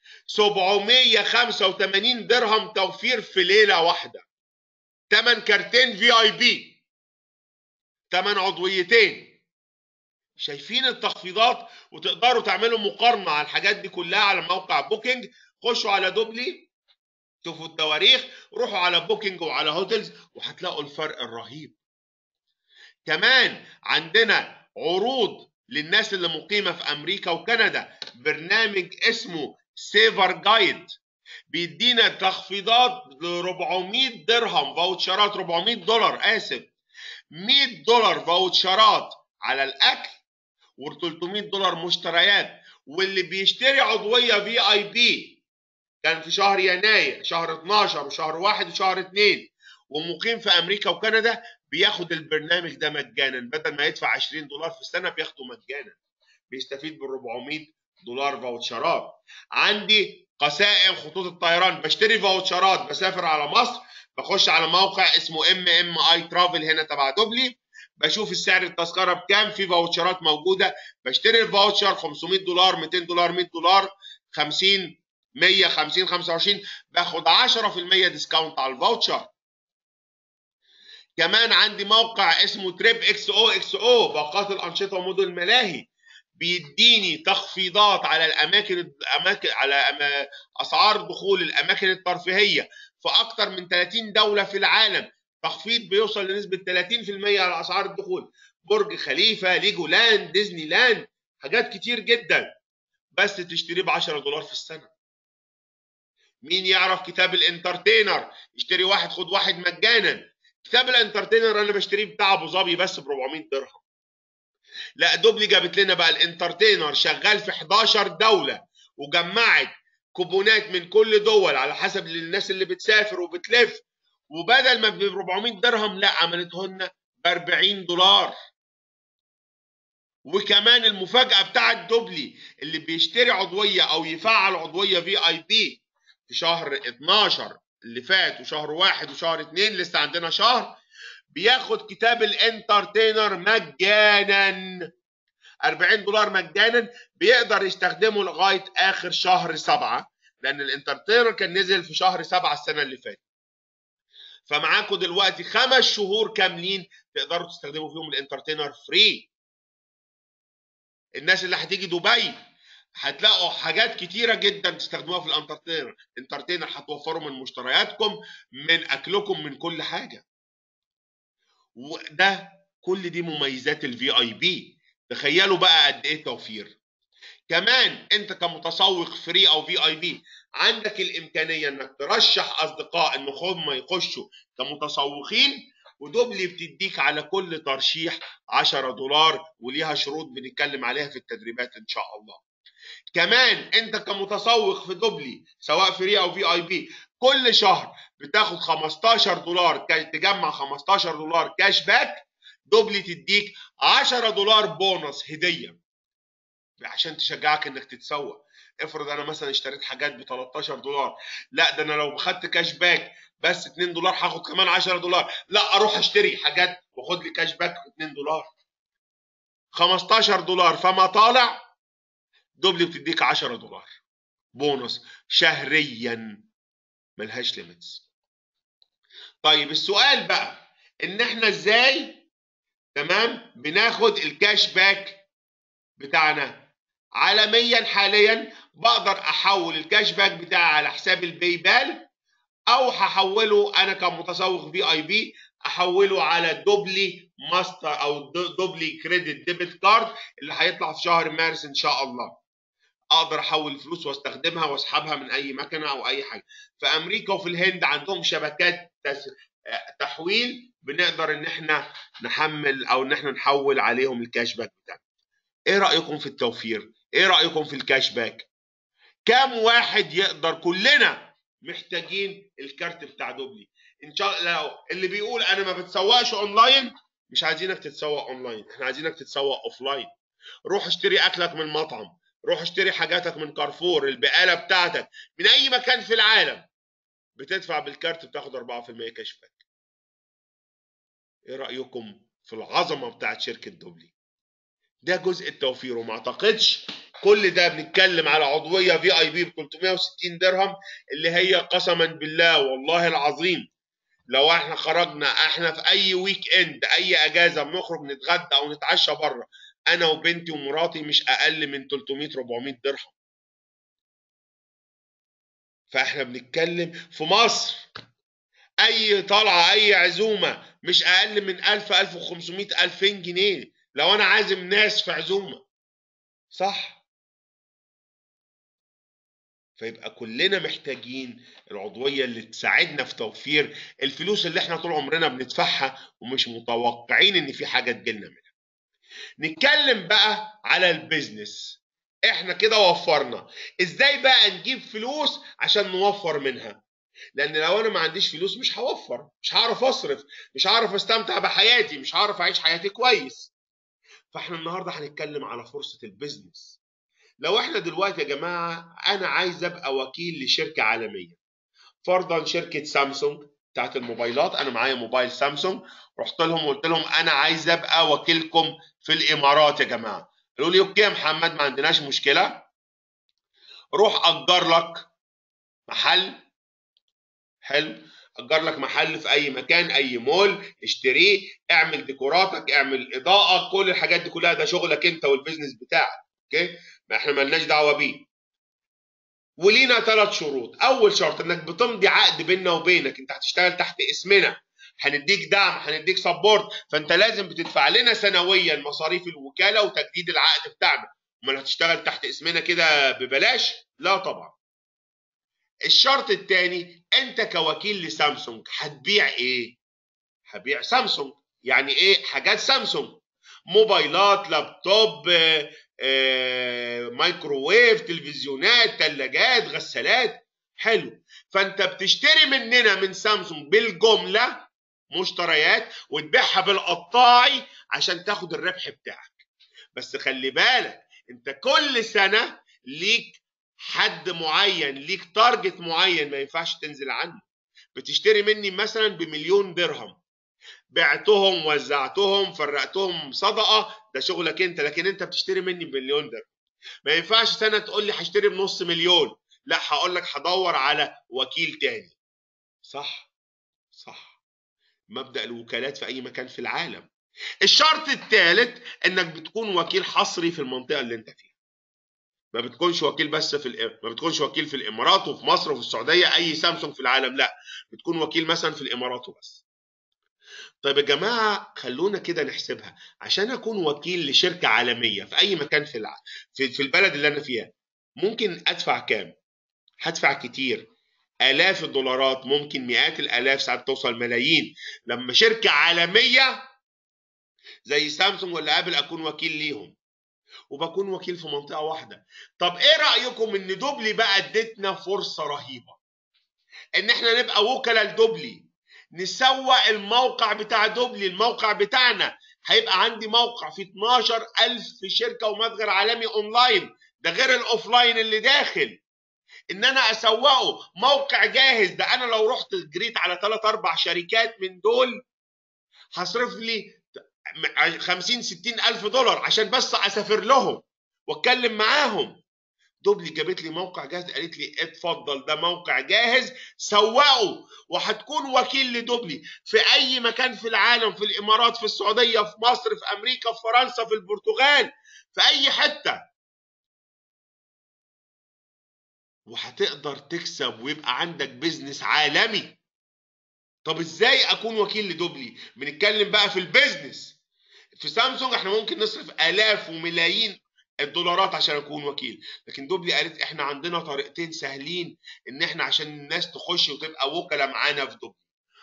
Speaker 1: 785 درهم توفير في ليله واحده ثمن كارتين في اي بي ثمن عضويتين شايفين التخفيضات وتقدروا تعملوا مقارنه على الحاجات دي كلها على موقع بوكينج خشوا على دوبلي شوفوا التواريخ روحوا على بوكينج وعلى هوتلز وهتلاقوا الفرق الرهيب كمان عندنا عروض للناس اللي مقيمه في امريكا وكندا برنامج اسمه سيفر جايد بيدينا تخفيضات ل 400 درهم فاوتشرات 400 دولار اسف 100 دولار فاوتشرات على الاكل و300 دولار مشتريات واللي بيشتري عضويه في اي بي كان في شهر يناير شهر 12 وشهر 1 وشهر 2 ومقيم في امريكا وكندا بياخد البرنامج ده مجانا بدل ما يدفع 20 دولار في السنه بياخده مجانا بيستفيد بال 400 دولار فاوتشرات عندي قسائم خطوط الطيران بشتري فاوتشرات بسافر على مصر بخش على موقع اسمه ام ام اي ترافل هنا تبع دوبلي بشوف السعر التذكره بكام في فاوتشرات موجوده بشتري الفاوتشر 500 دولار 200 دولار 100 دولار 50 100 50 25 باخد 10% ديسكاونت على الفاوتشر كمان عندي موقع اسمه تريب اكس او اكس او باقات الانشطه ومدن الملاهي بيديني تخفيضات على الاماكن الاماكن على اسعار دخول الاماكن الترفيهيه في اكثر من 30 دوله في العالم تخفيض بيوصل لنسبه 30% على اسعار الدخول برج خليفه ليجو لاند ديزني لاند حاجات كتير جدا بس تشتريه ب 10 دولار في السنه مين يعرف كتاب الانترتينر اشتري واحد خد واحد مجانا كتاب الانترتينر انا بشتريه بتاع ابو ظبي بس ب 400 درهم لا دوبلي جابت لنا بقى الانترتينر شغال في 11 دوله وجمعت كوبونات من كل دول على حسب الناس اللي بتسافر وبتلف وبدل ما ب 400 درهم لا عملته لنا ب 40 دولار وكمان المفاجاه بتاعه دوبلي اللي بيشتري عضويه او يفعل عضويه في اي بي في شهر 12 اللي فات وشهر واحد وشهر اتنين لسه عندنا شهر بياخد كتاب الانترتينر مجانا 40 دولار مجانا بيقدر يستخدمه لغايه اخر شهر سبعه لان الانترتينر كان نزل في شهر سبعه السنه اللي فاتت فمعاكم دلوقتي خمس شهور كاملين تقدروا تستخدموا فيهم الانترتينر فري الناس اللي هتيجي دبي هتلاقوا حاجات كتيره جدا تستخدموها في الانترتينر الانترتينر هتوفروا من مشترياتكم من اكلكم من كل حاجه وده كل دي مميزات الفي اي بي تخيلوا بقى قد ايه توفير كمان انت كمتسوق فري او في اي بي عندك الامكانيه انك ترشح اصدقاء ان هم يخشوا كمتسوقين ودوبلي بتديك على كل ترشيح 10 دولار وليها شروط بنتكلم عليها في التدريبات ان شاء الله كمان انت كمتسوق في دوبلي سواء فري او في اي بي كل شهر بتاخد 15 دولار تجمع 15 دولار كاش باك دوبلي تديك 10 دولار بونص هديه عشان تشجعك انك تتسوق افرض انا مثلا اشتريت حاجات ب 13 دولار لا ده انا لو خدت كاش باك بس 2 دولار هاخد كمان 10 دولار لا اروح اشتري حاجات واخد لي كاش باك 2 دولار 15 دولار فما طالع دوبلي بتديك 10 دولار بونص شهريا ملهاش ليميتس طيب السؤال بقى ان احنا ازاي تمام بناخد الكاش باك بتاعنا عالميا حاليا بقدر احول الكاش باك بتاعي على حساب الباي بال او هحوله انا كمتسوق في اي بي احوله على دوبلي ماستر او دوبلي كريدت ديبت كارد اللي هيطلع في شهر مارس ان شاء الله اقدر احول الفلوس واستخدمها واسحبها من اي مكنه او اي حاجه في امريكا وفي الهند عندهم شبكات تحويل بنقدر ان احنا نحمل او ان احنا نحول عليهم الكاش باك بتاعنا ايه رايكم في التوفير ايه رايكم في الكاش باك كام واحد يقدر كلنا محتاجين الكارت بتاع دوبلي ان شاء الله لو اللي بيقول انا ما بتسوقش اونلاين مش عايزينك تتسوق اونلاين احنا عايزينك تتسوق اوفلاين روح اشتري اكلك من مطعم روح اشتري حاجاتك من كارفور البقاله بتاعتك من اي مكان في العالم بتدفع بالكارت بتاخد 4% كاش باك ايه رايكم في العظمه بتاعت شركه دوبلي ده جزء التوفير وما اعتقدش كل ده بنتكلم على عضويه في اي بي ب 360 درهم اللي هي قسما بالله والله العظيم لو احنا خرجنا احنا في اي ويك اند اي اجازه بنخرج نتغدى او نتعشى بره انا وبنتي ومراتي مش اقل من 300 400 درهم فاحنا بنتكلم في مصر اي طلعه اي عزومه مش اقل من 1000 1500 2000 جنيه لو انا عازم ناس في عزومه صح فيبقى كلنا محتاجين العضويه اللي تساعدنا في توفير الفلوس اللي احنا طول عمرنا بندفعها ومش متوقعين ان في حاجه تجيلنا منها نتكلم بقى على البيزنس احنا كده وفرنا ازاي بقى نجيب فلوس عشان نوفر منها لان لو انا ما عنديش فلوس مش هوفر مش هعرف اصرف مش هعرف استمتع بحياتي مش هعرف اعيش حياتي كويس فاحنا النهارده هنتكلم على فرصه البيزنس لو احنا دلوقتي يا جماعه انا عايز ابقى وكيل لشركه عالميه فرضا شركه سامسونج بتاعت الموبايلات انا معايا موبايل سامسونج رحت لهم وقلت لهم انا عايز ابقى وكيلكم في الامارات يا جماعه قالوا لي اوكي يا محمد ما عندناش مشكله روح اجر لك محل حلو اجر لك محل في اي مكان اي مول اشتريه اعمل ديكوراتك اعمل اضاءه كل الحاجات دي كلها ده شغلك انت والبيزنس بتاعك اوكي ما احنا مالناش دعوه بيه ولينا ثلاث شروط اول شرط انك بتمضي عقد بيننا وبينك انت هتشتغل تحت اسمنا هنديك دعم هنديك سبورت فانت لازم بتدفع لنا سنويا مصاريف الوكاله وتجديد العقد بتاعنا امال هتشتغل تحت اسمنا كده ببلاش لا طبعا الشرط الثاني انت كوكيل لسامسونج هتبيع ايه هبيع سامسونج يعني ايه حاجات سامسونج موبايلات لابتوب آه، آه، مايكروويف تلفزيونات ثلاجات غسالات حلو فانت بتشتري مننا من سامسونج بالجمله مشتريات وتبيعها بالقطاعي عشان تاخد الربح بتاعك بس خلي بالك انت كل سنه ليك حد معين ليك تارجت معين ما ينفعش تنزل عنه بتشتري مني مثلا بمليون درهم بعتهم وزعتهم فرقتهم صدقه ده شغلك انت لكن انت بتشتري مني بمليون درهم ما ينفعش سنه تقول لي هشتري بنص مليون لا هقول لك هدور على وكيل تاني صح صح مبدا الوكالات في اي مكان في العالم الشرط الثالث انك بتكون وكيل حصري في المنطقه اللي انت فيها ما بتكونش وكيل بس في الإم... ما بتكونش وكيل في الامارات وفي مصر وفي السعوديه اي سامسونج في العالم لا بتكون وكيل مثلا في الامارات وبس طيب يا جماعه خلونا كده نحسبها عشان اكون وكيل لشركه عالميه في اي مكان في الع... في, في البلد اللي انا فيها ممكن ادفع كام هدفع كتير آلاف الدولارات ممكن مئات الآلاف ساعات توصل ملايين لما شركة عالمية زي سامسونج ولا ابل اكون وكيل ليهم وبكون وكيل في منطقه واحده طب ايه رايكم ان دوبلي بقى ادتنا فرصه رهيبه ان احنا نبقى وكلاء لدوبلي نسوق الموقع بتاع دوبلي الموقع بتاعنا هيبقى عندي موقع في 12000 شركه ومتجر عالمي اونلاين ده غير الاوفلاين اللي داخل ان انا اسوقه موقع جاهز ده انا لو رحت جريت على 3 4 شركات من دول هصرف لي 50 60 الف دولار عشان بس اسافر لهم واتكلم معاهم دوبلي جابت لي موقع جاهز قالت لي اتفضل ده موقع جاهز سوقه وهتكون وكيل لدوبلي في اي مكان في العالم في الامارات في السعوديه في مصر في امريكا في فرنسا في البرتغال في اي حته وهتقدر تكسب ويبقى عندك بيزنس عالمي طب ازاي اكون وكيل لدوبلي بنتكلم بقى في البيزنس في سامسونج احنا ممكن نصرف الاف وملايين الدولارات عشان اكون وكيل لكن دوبلي قالت احنا عندنا طريقتين سهلين ان احنا عشان الناس تخش وتبقى وكلاء معانا في دوبلي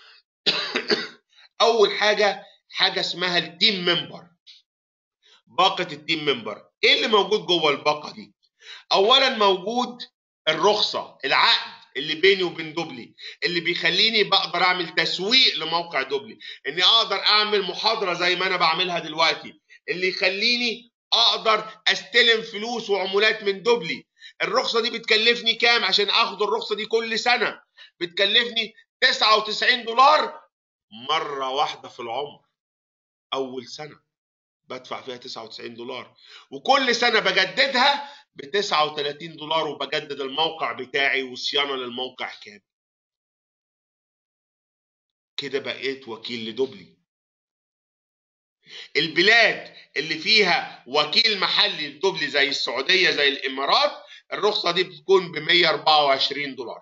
Speaker 1: اول حاجه حاجه اسمها التيم ممبر باقه التيم ممبر ايه اللي موجود جوه الباقه دي اولا موجود الرخصه العقد اللي بيني وبين دوبلي اللي بيخليني بقدر اعمل تسويق لموقع دوبلي اني اقدر اعمل محاضره زي ما انا بعملها دلوقتي اللي يخليني اقدر استلم فلوس وعمولات من دوبلي الرخصه دي بتكلفني كام عشان اخد الرخصه دي كل سنه بتكلفني 99 دولار مره واحده في العمر اول سنه بدفع فيها 99 دولار وكل سنه بجددها ب 39 دولار وبجدد الموقع بتاعي وصيانه للموقع كامل كده بقيت وكيل لدوبلي البلاد اللي فيها وكيل محلي لدوبلي زي السعوديه زي الامارات الرخصه دي بتكون ب 124 دولار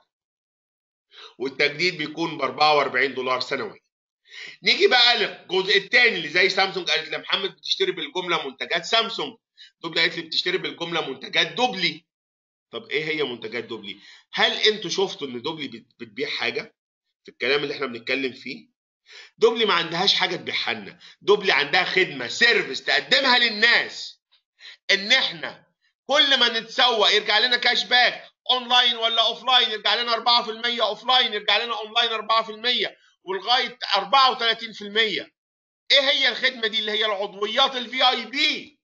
Speaker 1: والتجديد بيكون ب 44 دولار سنويا نيجي بقى للجزء الثاني اللي زي سامسونج قالت لي محمد بتشتري بالجمله منتجات سامسونج دوبلي قالت لي بتشتري بالجمله منتجات دوبلي طب ايه هي منتجات دوبلي هل انتوا شفتوا ان دوبلي بتبيع حاجه في الكلام اللي احنا بنتكلم فيه دوبلي ما عندهاش حاجه تبيعها لنا دوبلي عندها خدمه سيرفيس تقدمها للناس ان احنا كل ما نتسوق يرجع لنا كاش باك اونلاين ولا اوفلاين يرجع لنا 4% اوفلاين يرجع لنا اونلاين 4% ولغايه 34% ايه هي الخدمه دي اللي هي العضويات الفي اي بي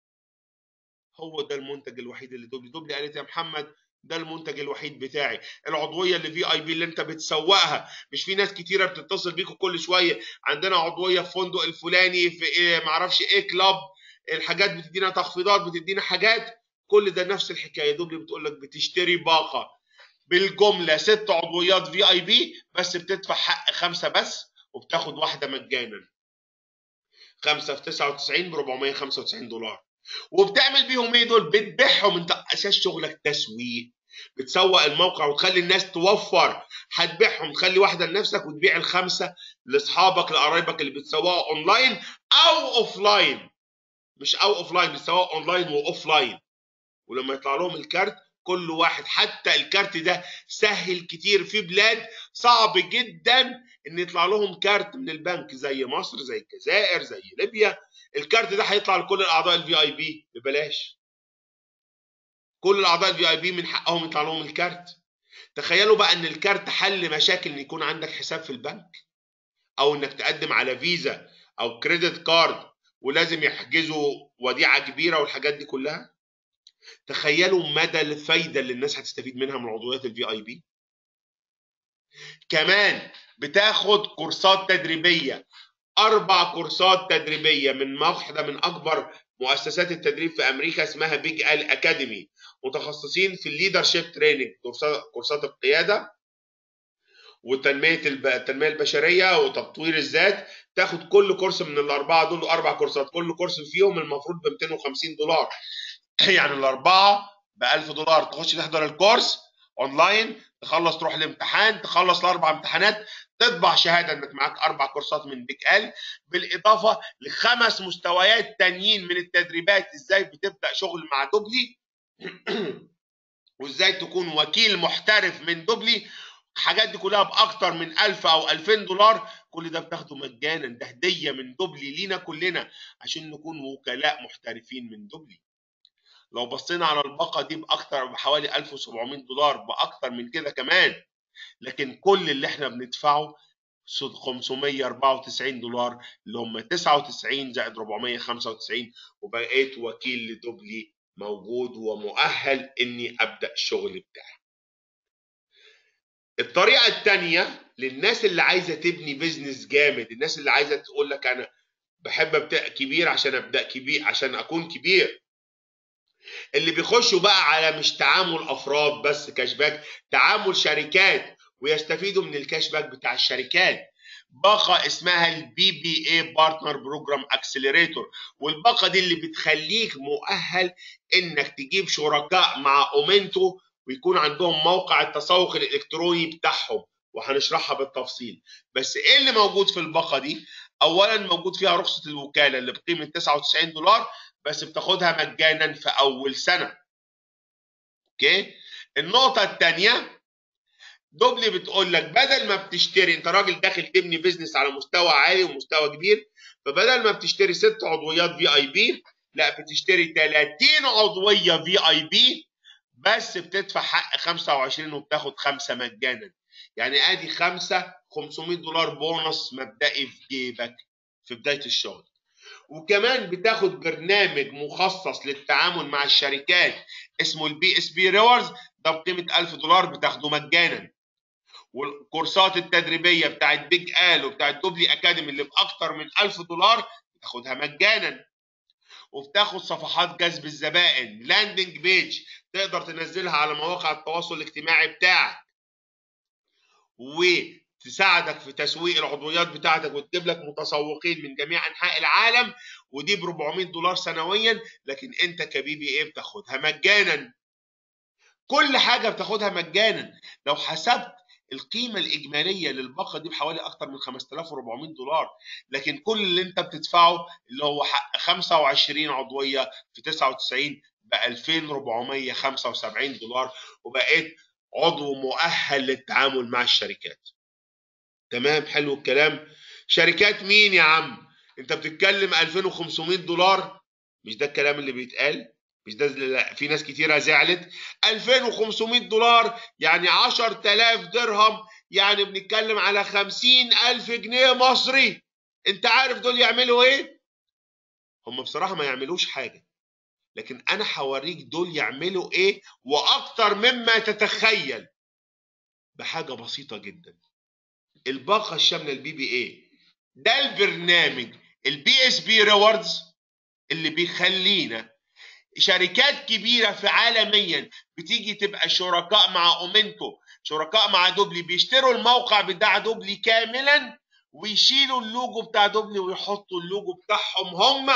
Speaker 1: هو ده المنتج الوحيد اللي دوبلي دوبلي قالت يا محمد ده المنتج الوحيد بتاعي العضويه اللي في اي بي اللي انت بتسوقها مش في ناس كتيره بتتصل بيكوا كل شويه عندنا عضويه في فندق الفلاني في إيه معرفش ايه كلاب الحاجات بتدينا تخفيضات بتدينا حاجات كل ده نفس الحكايه دوبلي بتقول لك بتشتري باقه بالجمله ست عضويات في اي بي بس بتدفع حق خمسه بس وبتاخد واحده مجانا خمسه في 99 ب 495 دولار وبتعمل بيهم ايه دول بتبيعهم انت اساس شغلك تسويق بتسوق الموقع وتخلي الناس توفر هتبيعهم تخلي واحده لنفسك وتبيع الخمسه لاصحابك لقرايبك اللي بتسوقوا اونلاين او اوفلاين مش او اوفلاين بتسوقوا اونلاين واوفلاين ولما يطلع لهم الكارت كل واحد حتى الكارت ده سهل كتير في بلاد صعب جدا ان يطلع لهم كارت من البنك زي مصر زي الجزائر زي ليبيا الكارت ده هيطلع لكل الاعضاء الفي اي بي ببلاش كل الاعضاء الفي اي بي من حقهم يطلع لهم الكارت تخيلوا بقى ان الكارت حل مشاكل ان يكون عندك حساب في البنك او انك تقدم على فيزا او كريدت كارد ولازم يحجزوا وديعه كبيره والحاجات دي كلها تخيلوا مدى الفايده اللي الناس هتستفيد منها من عضويات الفي اي بي كمان بتاخد كورسات تدريبيه اربع كورسات تدريبيه من واحده من اكبر مؤسسات التدريب في امريكا اسمها بيج ال اكاديمي متخصصين في الليدرشيب تريننج كورسات القياده وتنميه التنميه البشريه وتطوير الذات تاخد كل كورس من الاربعه دول اربع كورسات كل كورس فيهم المفروض ب 250 دولار يعني الاربعه ب 1000 دولار تخش تحضر الكورس اونلاين تخلص تروح الامتحان تخلص الاربع امتحانات تطبع شهاده انك معاك اربع كورسات من بيك ال بالاضافه لخمس مستويات تانيين من التدريبات ازاي بتبدا شغل مع دوبلي وازاي تكون وكيل محترف من دوبلي الحاجات دي كلها باكتر من 1000 او 2000 دولار كل ده بتاخده مجانا ده هديه من دوبلي لينا كلنا عشان نكون وكلاء محترفين من دوبلي لو بصينا على الباقه دي باكتر بحوالي 1700 دولار باكتر من كده كمان لكن كل اللي احنا بندفعه 594 دولار اللي هم 99 زائد 495 وبقيت وكيل لدوبلي موجود ومؤهل اني ابدا الشغل بتاعي. الطريقه الثانيه للناس اللي عايزه تبني بيزنس جامد، الناس اللي عايزه تقول لك انا بحب ابدا كبير عشان ابدا كبير عشان اكون كبير. اللي بيخشوا بقى على مش تعامل افراد بس كاش باك، تعامل شركات ويستفيدوا من الكاش باك بتاع الشركات. باقه اسمها البي بي اي بارتنر بروجرام اكسلريتور والباقه دي اللي بتخليك مؤهل انك تجيب شركاء مع اومنتو ويكون عندهم موقع التسوق الالكتروني بتاعهم وهنشرحها بالتفصيل بس ايه اللي موجود في الباقه دي اولا موجود فيها رخصه الوكاله اللي بقيمه 99 دولار بس بتاخدها مجانا في اول سنه اوكي النقطه الثانيه دوبلي بتقول لك بدل ما بتشتري انت راجل داخل تبني بيزنس على مستوى عالي ومستوى كبير فبدل ما بتشتري ست عضويات في اي بي لا بتشتري 30 عضويه في اي بي بس بتدفع حق 25 وبتاخد خمسه مجانا يعني ادي خمسه 500 دولار بونص مبدئي في جيبك في بدايه الشغل وكمان بتاخد برنامج مخصص للتعامل مع الشركات اسمه البي اس بي ريورز ده بقيمه 1000 دولار بتاخده مجانا والكورسات التدريبيه بتاعت بيج ال وبتاعت دوبلي اكاديمي اللي باكتر من 1000 دولار بتاخدها مجانا وبتاخد صفحات جذب الزبائن لاندنج بيج تقدر تنزلها على مواقع التواصل الاجتماعي بتاعك وتساعدك في تسويق العضويات بتاعتك وتجيب لك متسوقين من جميع انحاء العالم ودي ب 400 دولار سنويا لكن انت كبي بي اي بتاخدها مجانا كل حاجه بتاخدها مجانا لو حسبت القيمة الإجمالية للباقة دي بحوالي أكتر من 5400 دولار لكن كل اللي أنت بتدفعه اللي هو حق 25 عضوية في 99 ب 2475 دولار وبقيت عضو مؤهل للتعامل مع الشركات تمام حلو الكلام شركات مين يا عم انت بتتكلم 2500 دولار مش ده الكلام اللي بيتقال مش ده في ناس كتيرة زعلت 2500 دولار يعني 10000 درهم يعني بنتكلم على 50000 جنيه مصري انت عارف دول يعملوا ايه هم بصراحة ما يعملوش حاجة لكن انا هوريك دول يعملوا ايه واكتر مما تتخيل بحاجة بسيطة جدا الباقة الشاملة البي بي اي ده البرنامج البي اس بي ريوردز اللي بيخلينا شركات كبيره في عالميا بتيجي تبقى شركاء مع اومنتو شركاء مع دوبلي بيشتروا الموقع بتاع دوبلي كاملا ويشيلوا اللوجو بتاع دوبلي ويحطوا اللوجو بتاعهم هم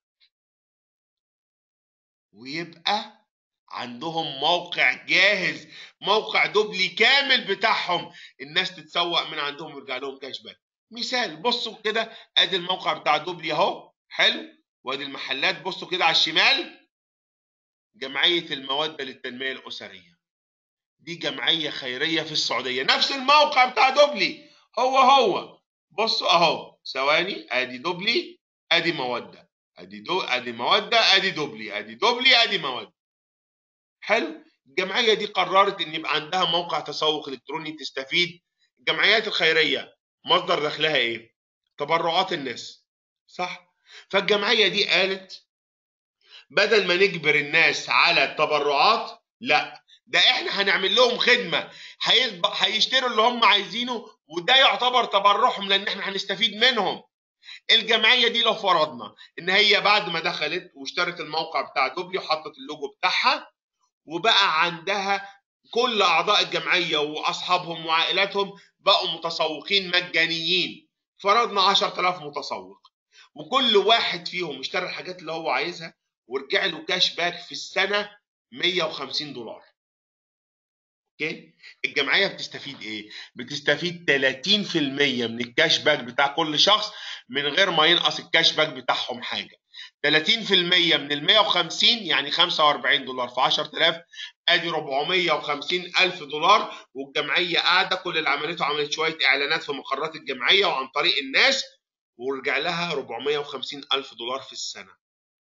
Speaker 1: ويبقى عندهم موقع جاهز موقع دوبلي كامل بتاعهم الناس تتسوق من عندهم ويرجع لهم كاش باك مثال بصوا كده ادي الموقع بتاع دوبلي اهو حلو وادي المحلات بصوا كده على الشمال جمعية المودة للتنمية الأسرية دي جمعية خيرية في السعودية نفس الموقع بتاع دوبلي هو هو بصوا اهو ثواني ادي دوبلي ادي مودة ادي دو ادي مودة ادي دوبلي ادي دوبلي ادي مودة حلو الجمعية دي قررت ان يبقى عندها موقع تسوق الكتروني تستفيد الجمعيات الخيرية مصدر دخلها ايه تبرعات الناس صح فالجمعيه دي قالت بدل ما نجبر الناس على التبرعات لا ده احنا هنعمل لهم خدمه هيسب- هيشتروا اللي هم عايزينه وده يعتبر تبرعهم لان احنا هنستفيد منهم الجمعيه دي لو فرضنا ان هي بعد ما دخلت واشترت الموقع بتاع دوبلي وحطت اللوجو بتاعها وبقى عندها كل اعضاء الجمعيه واصحابهم وعائلاتهم بقوا متسوقين مجانيين فرضنا 10000 متسوق وكل واحد فيهم اشترى الحاجات اللي هو عايزها ورجع له كاش باك في السنه 150 دولار اوكي الجمعيه بتستفيد ايه بتستفيد 30% من الكاش باك بتاع كل شخص من غير ما ينقص الكاش باك بتاعهم حاجه 30% من ال 150 يعني 45 دولار في 10000 ادي 450 الف دولار والجمعيه قاعده كل اللي عملته عملت شويه اعلانات في مقرات الجمعيه وعن طريق الناس ورجع لها 450 الف دولار في السنه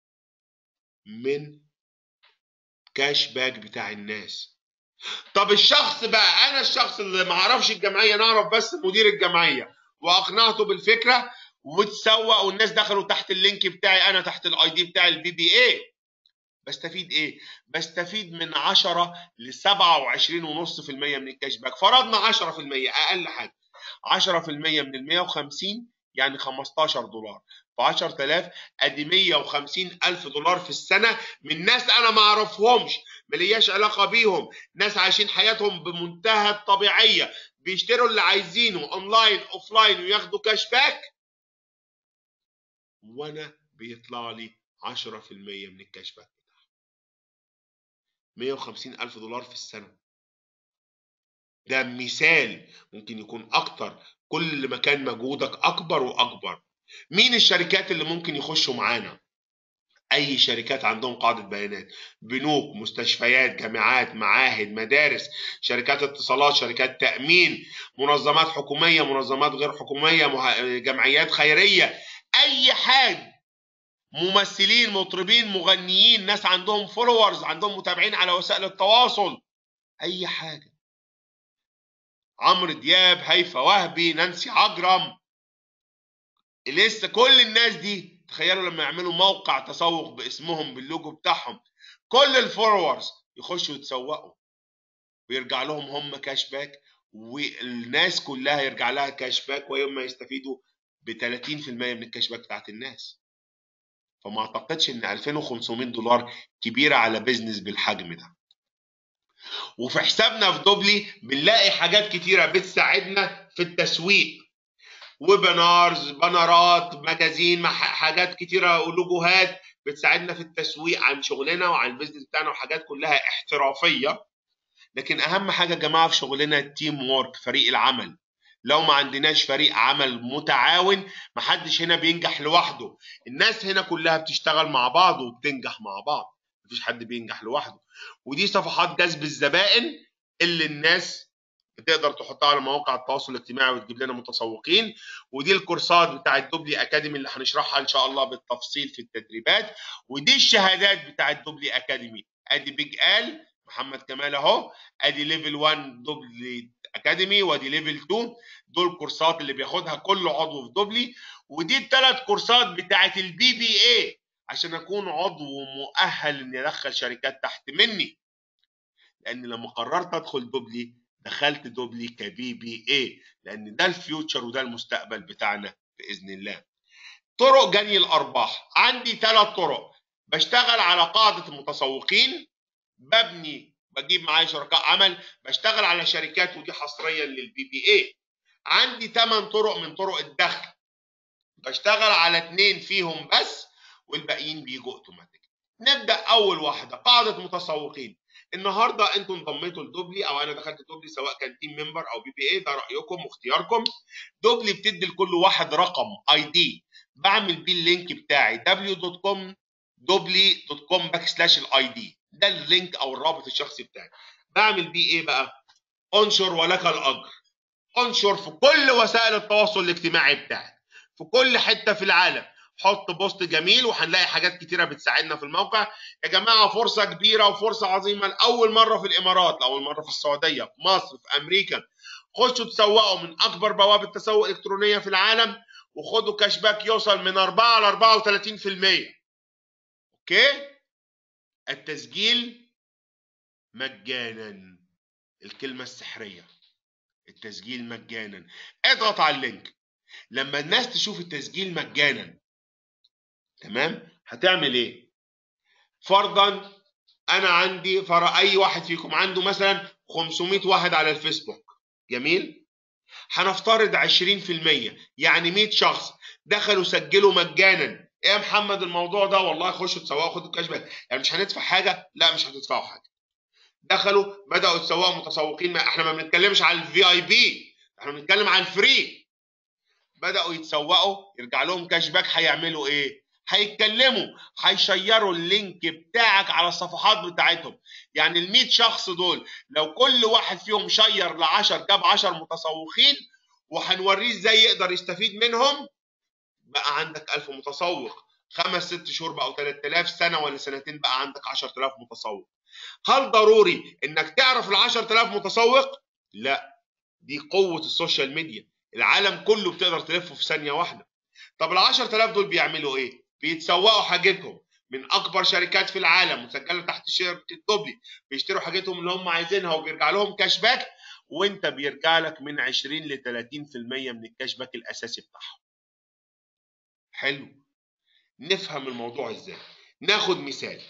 Speaker 1: من كاش باك بتاع الناس طب الشخص بقى انا الشخص اللي ما اعرفش الجمعيه نعرف بس مدير الجمعيه واقنعته بالفكره وتسوق والناس دخلوا تحت اللينك بتاعي انا تحت الاي دي بتاع البي بي اي بستفيد ايه؟ بستفيد من 10 ل 27.5% من الكاش باك فرضنا 10% اقل حاجه 10% من ال 150 يعني 15 دولار ف 10000 ادي 150 الف دولار في السنه من ناس انا ما اعرفهمش ملياش علاقه بيهم ناس عايشين حياتهم بمنتهى الطبيعيه بيشتروا اللي عايزينه اونلاين اوفلاين وياخدوا كاش باك وانا بيطلع لي 10% من الكاش باك بتاعهم 150 الف دولار في السنه ده مثال ممكن يكون اكتر كل ما كان مجهودك اكبر واكبر مين الشركات اللي ممكن يخشوا معانا اي شركات عندهم قاعده بيانات بنوك مستشفيات جامعات معاهد مدارس شركات اتصالات شركات تامين منظمات حكوميه منظمات غير حكوميه مه- جمعيات خيريه اي حاجه ممثلين مطربين مغنيين ناس عندهم فولورز عندهم متابعين على وسائل التواصل اي حاجه عمرو دياب هيفا وهبي نانسي عجرم لسه كل الناس دي تخيلوا لما يعملوا موقع تسوق باسمهم باللوجو بتاعهم كل الفولورز يخشوا يتسوقوا ويرجع لهم هم كاش باك والناس كلها يرجع لها كاش باك ويوم يستفيدوا ب 30% من الكاش باك بتاعت الناس فما اعتقدش ان 2500 دولار كبيره على بيزنس بالحجم ده وفي حسابنا في دوبلي بنلاقي حاجات كتيره بتساعدنا في التسويق ويبنارز بنرات مجازين مح- حاجات كتيره ولوجوهات بتساعدنا في التسويق عن شغلنا وعن البيزنس بتاعنا وحاجات كلها احترافيه لكن اهم حاجه يا جماعه في شغلنا التيم وورك فريق العمل لو ما عندناش فريق عمل متعاون محدش هنا بينجح لوحده الناس هنا كلها بتشتغل مع بعض وبتنجح مع بعض مفيش حد بينجح لوحده ودي صفحات جذب الزبائن اللي الناس بتقدر تحطها على مواقع التواصل الاجتماعي وتجيب لنا متسوقين ودي الكورسات بتاعت دوبلي اكاديمي اللي هنشرحها ان شاء الله بالتفصيل في التدريبات ودي الشهادات بتاعت دوبلي اكاديمي ادي بيج ال محمد كمال اهو ادي ليفل 1 دوبلي اكاديمي وادي ليفل 2 دول كورسات اللي بياخدها كل عضو في دوبلي ودي الثلاث كورسات بتاعت البي بي اي عشان اكون عضو مؤهل اني ادخل شركات تحت مني لان لما قررت ادخل دوبلي دخلت دوبلي كبي بي اي لان ده الفيوتشر وده المستقبل بتاعنا باذن الله طرق جني الارباح عندي ثلاث طرق بشتغل على قاعده المتسوقين ببني بجيب معايا شركاء عمل بشتغل على شركات ودي حصريا للبي بي اي عندي ثمان طرق من طرق الدخل بشتغل على اثنين فيهم بس والباقيين بيجوا اوتوماتيك نبدا اول واحده قاعده متسوقين النهارده انتوا انضميتوا لدوبلي او انا دخلت دوبلي سواء كان تيم ممبر او بي بي اي ده رايكم واختياركم دوبلي بتدي لكل واحد رقم اي دي بعمل بيه اللينك بتاعي www.com دوبلي.com باك سلاش الاي دي ده اللينك او الرابط الشخصي بتاعي بعمل بيه ايه بقى انشر ولك الاجر انشر في كل وسائل التواصل الاجتماعي بتاعك في كل حته في العالم حط بوست جميل وهنلاقي حاجات كتيره بتساعدنا في الموقع يا جماعه فرصه كبيره وفرصه عظيمه لاول مره في الامارات لاول مره في السعوديه في مصر في امريكا خشوا تسوقوا من اكبر بوابه تسوق الكترونيه في العالم وخدوا كاش باك يوصل من 4 ل 34% اوكي التسجيل مجانا الكلمه السحريه التسجيل مجانا اضغط على اللينك لما الناس تشوف التسجيل مجانا تمام هتعمل ايه فرضا انا عندي فر اي واحد فيكم عنده مثلا 500 واحد على الفيسبوك جميل هنفترض 20% يعني 100 شخص دخلوا سجلوا مجانا ايه يا محمد الموضوع ده والله خشوا تسوقوا خدوا كاش باك يعني مش هندفع حاجه لا مش هتدفعوا حاجه دخلوا بداوا يتسوقوا متسوقين ما احنا ما بنتكلمش على الفي اي بي احنا بنتكلم على الفري بداوا يتسوقوا يرجع لهم كاش باك هيعملوا ايه هيتكلموا هيشيروا اللينك بتاعك على الصفحات بتاعتهم يعني ال 100 شخص دول لو كل واحد فيهم شير ل 10 جاب 10 متسوقين وهنوريه ازاي يقدر يستفيد منهم بقى عندك 1000 متسوق خمس ست شهور بقوا 3000 سنه ولا سنتين بقى عندك 10000 متسوق هل ضروري انك تعرف ال 10000 متسوق؟ لا دي قوه السوشيال ميديا العالم كله بتقدر تلفه في ثانيه واحده طب ال 10000 دول بيعملوا ايه؟ بيتسوقوا حاجتهم من اكبر شركات في العالم مسجله تحت شركه دوبلي بيشتروا حاجتهم اللي هم عايزينها وبيرجع لهم كاش باك وانت بيرجع لك من 20 ل 30% من الكاش باك الاساسي بتاعهم. حلو نفهم الموضوع ازاي ناخد مثال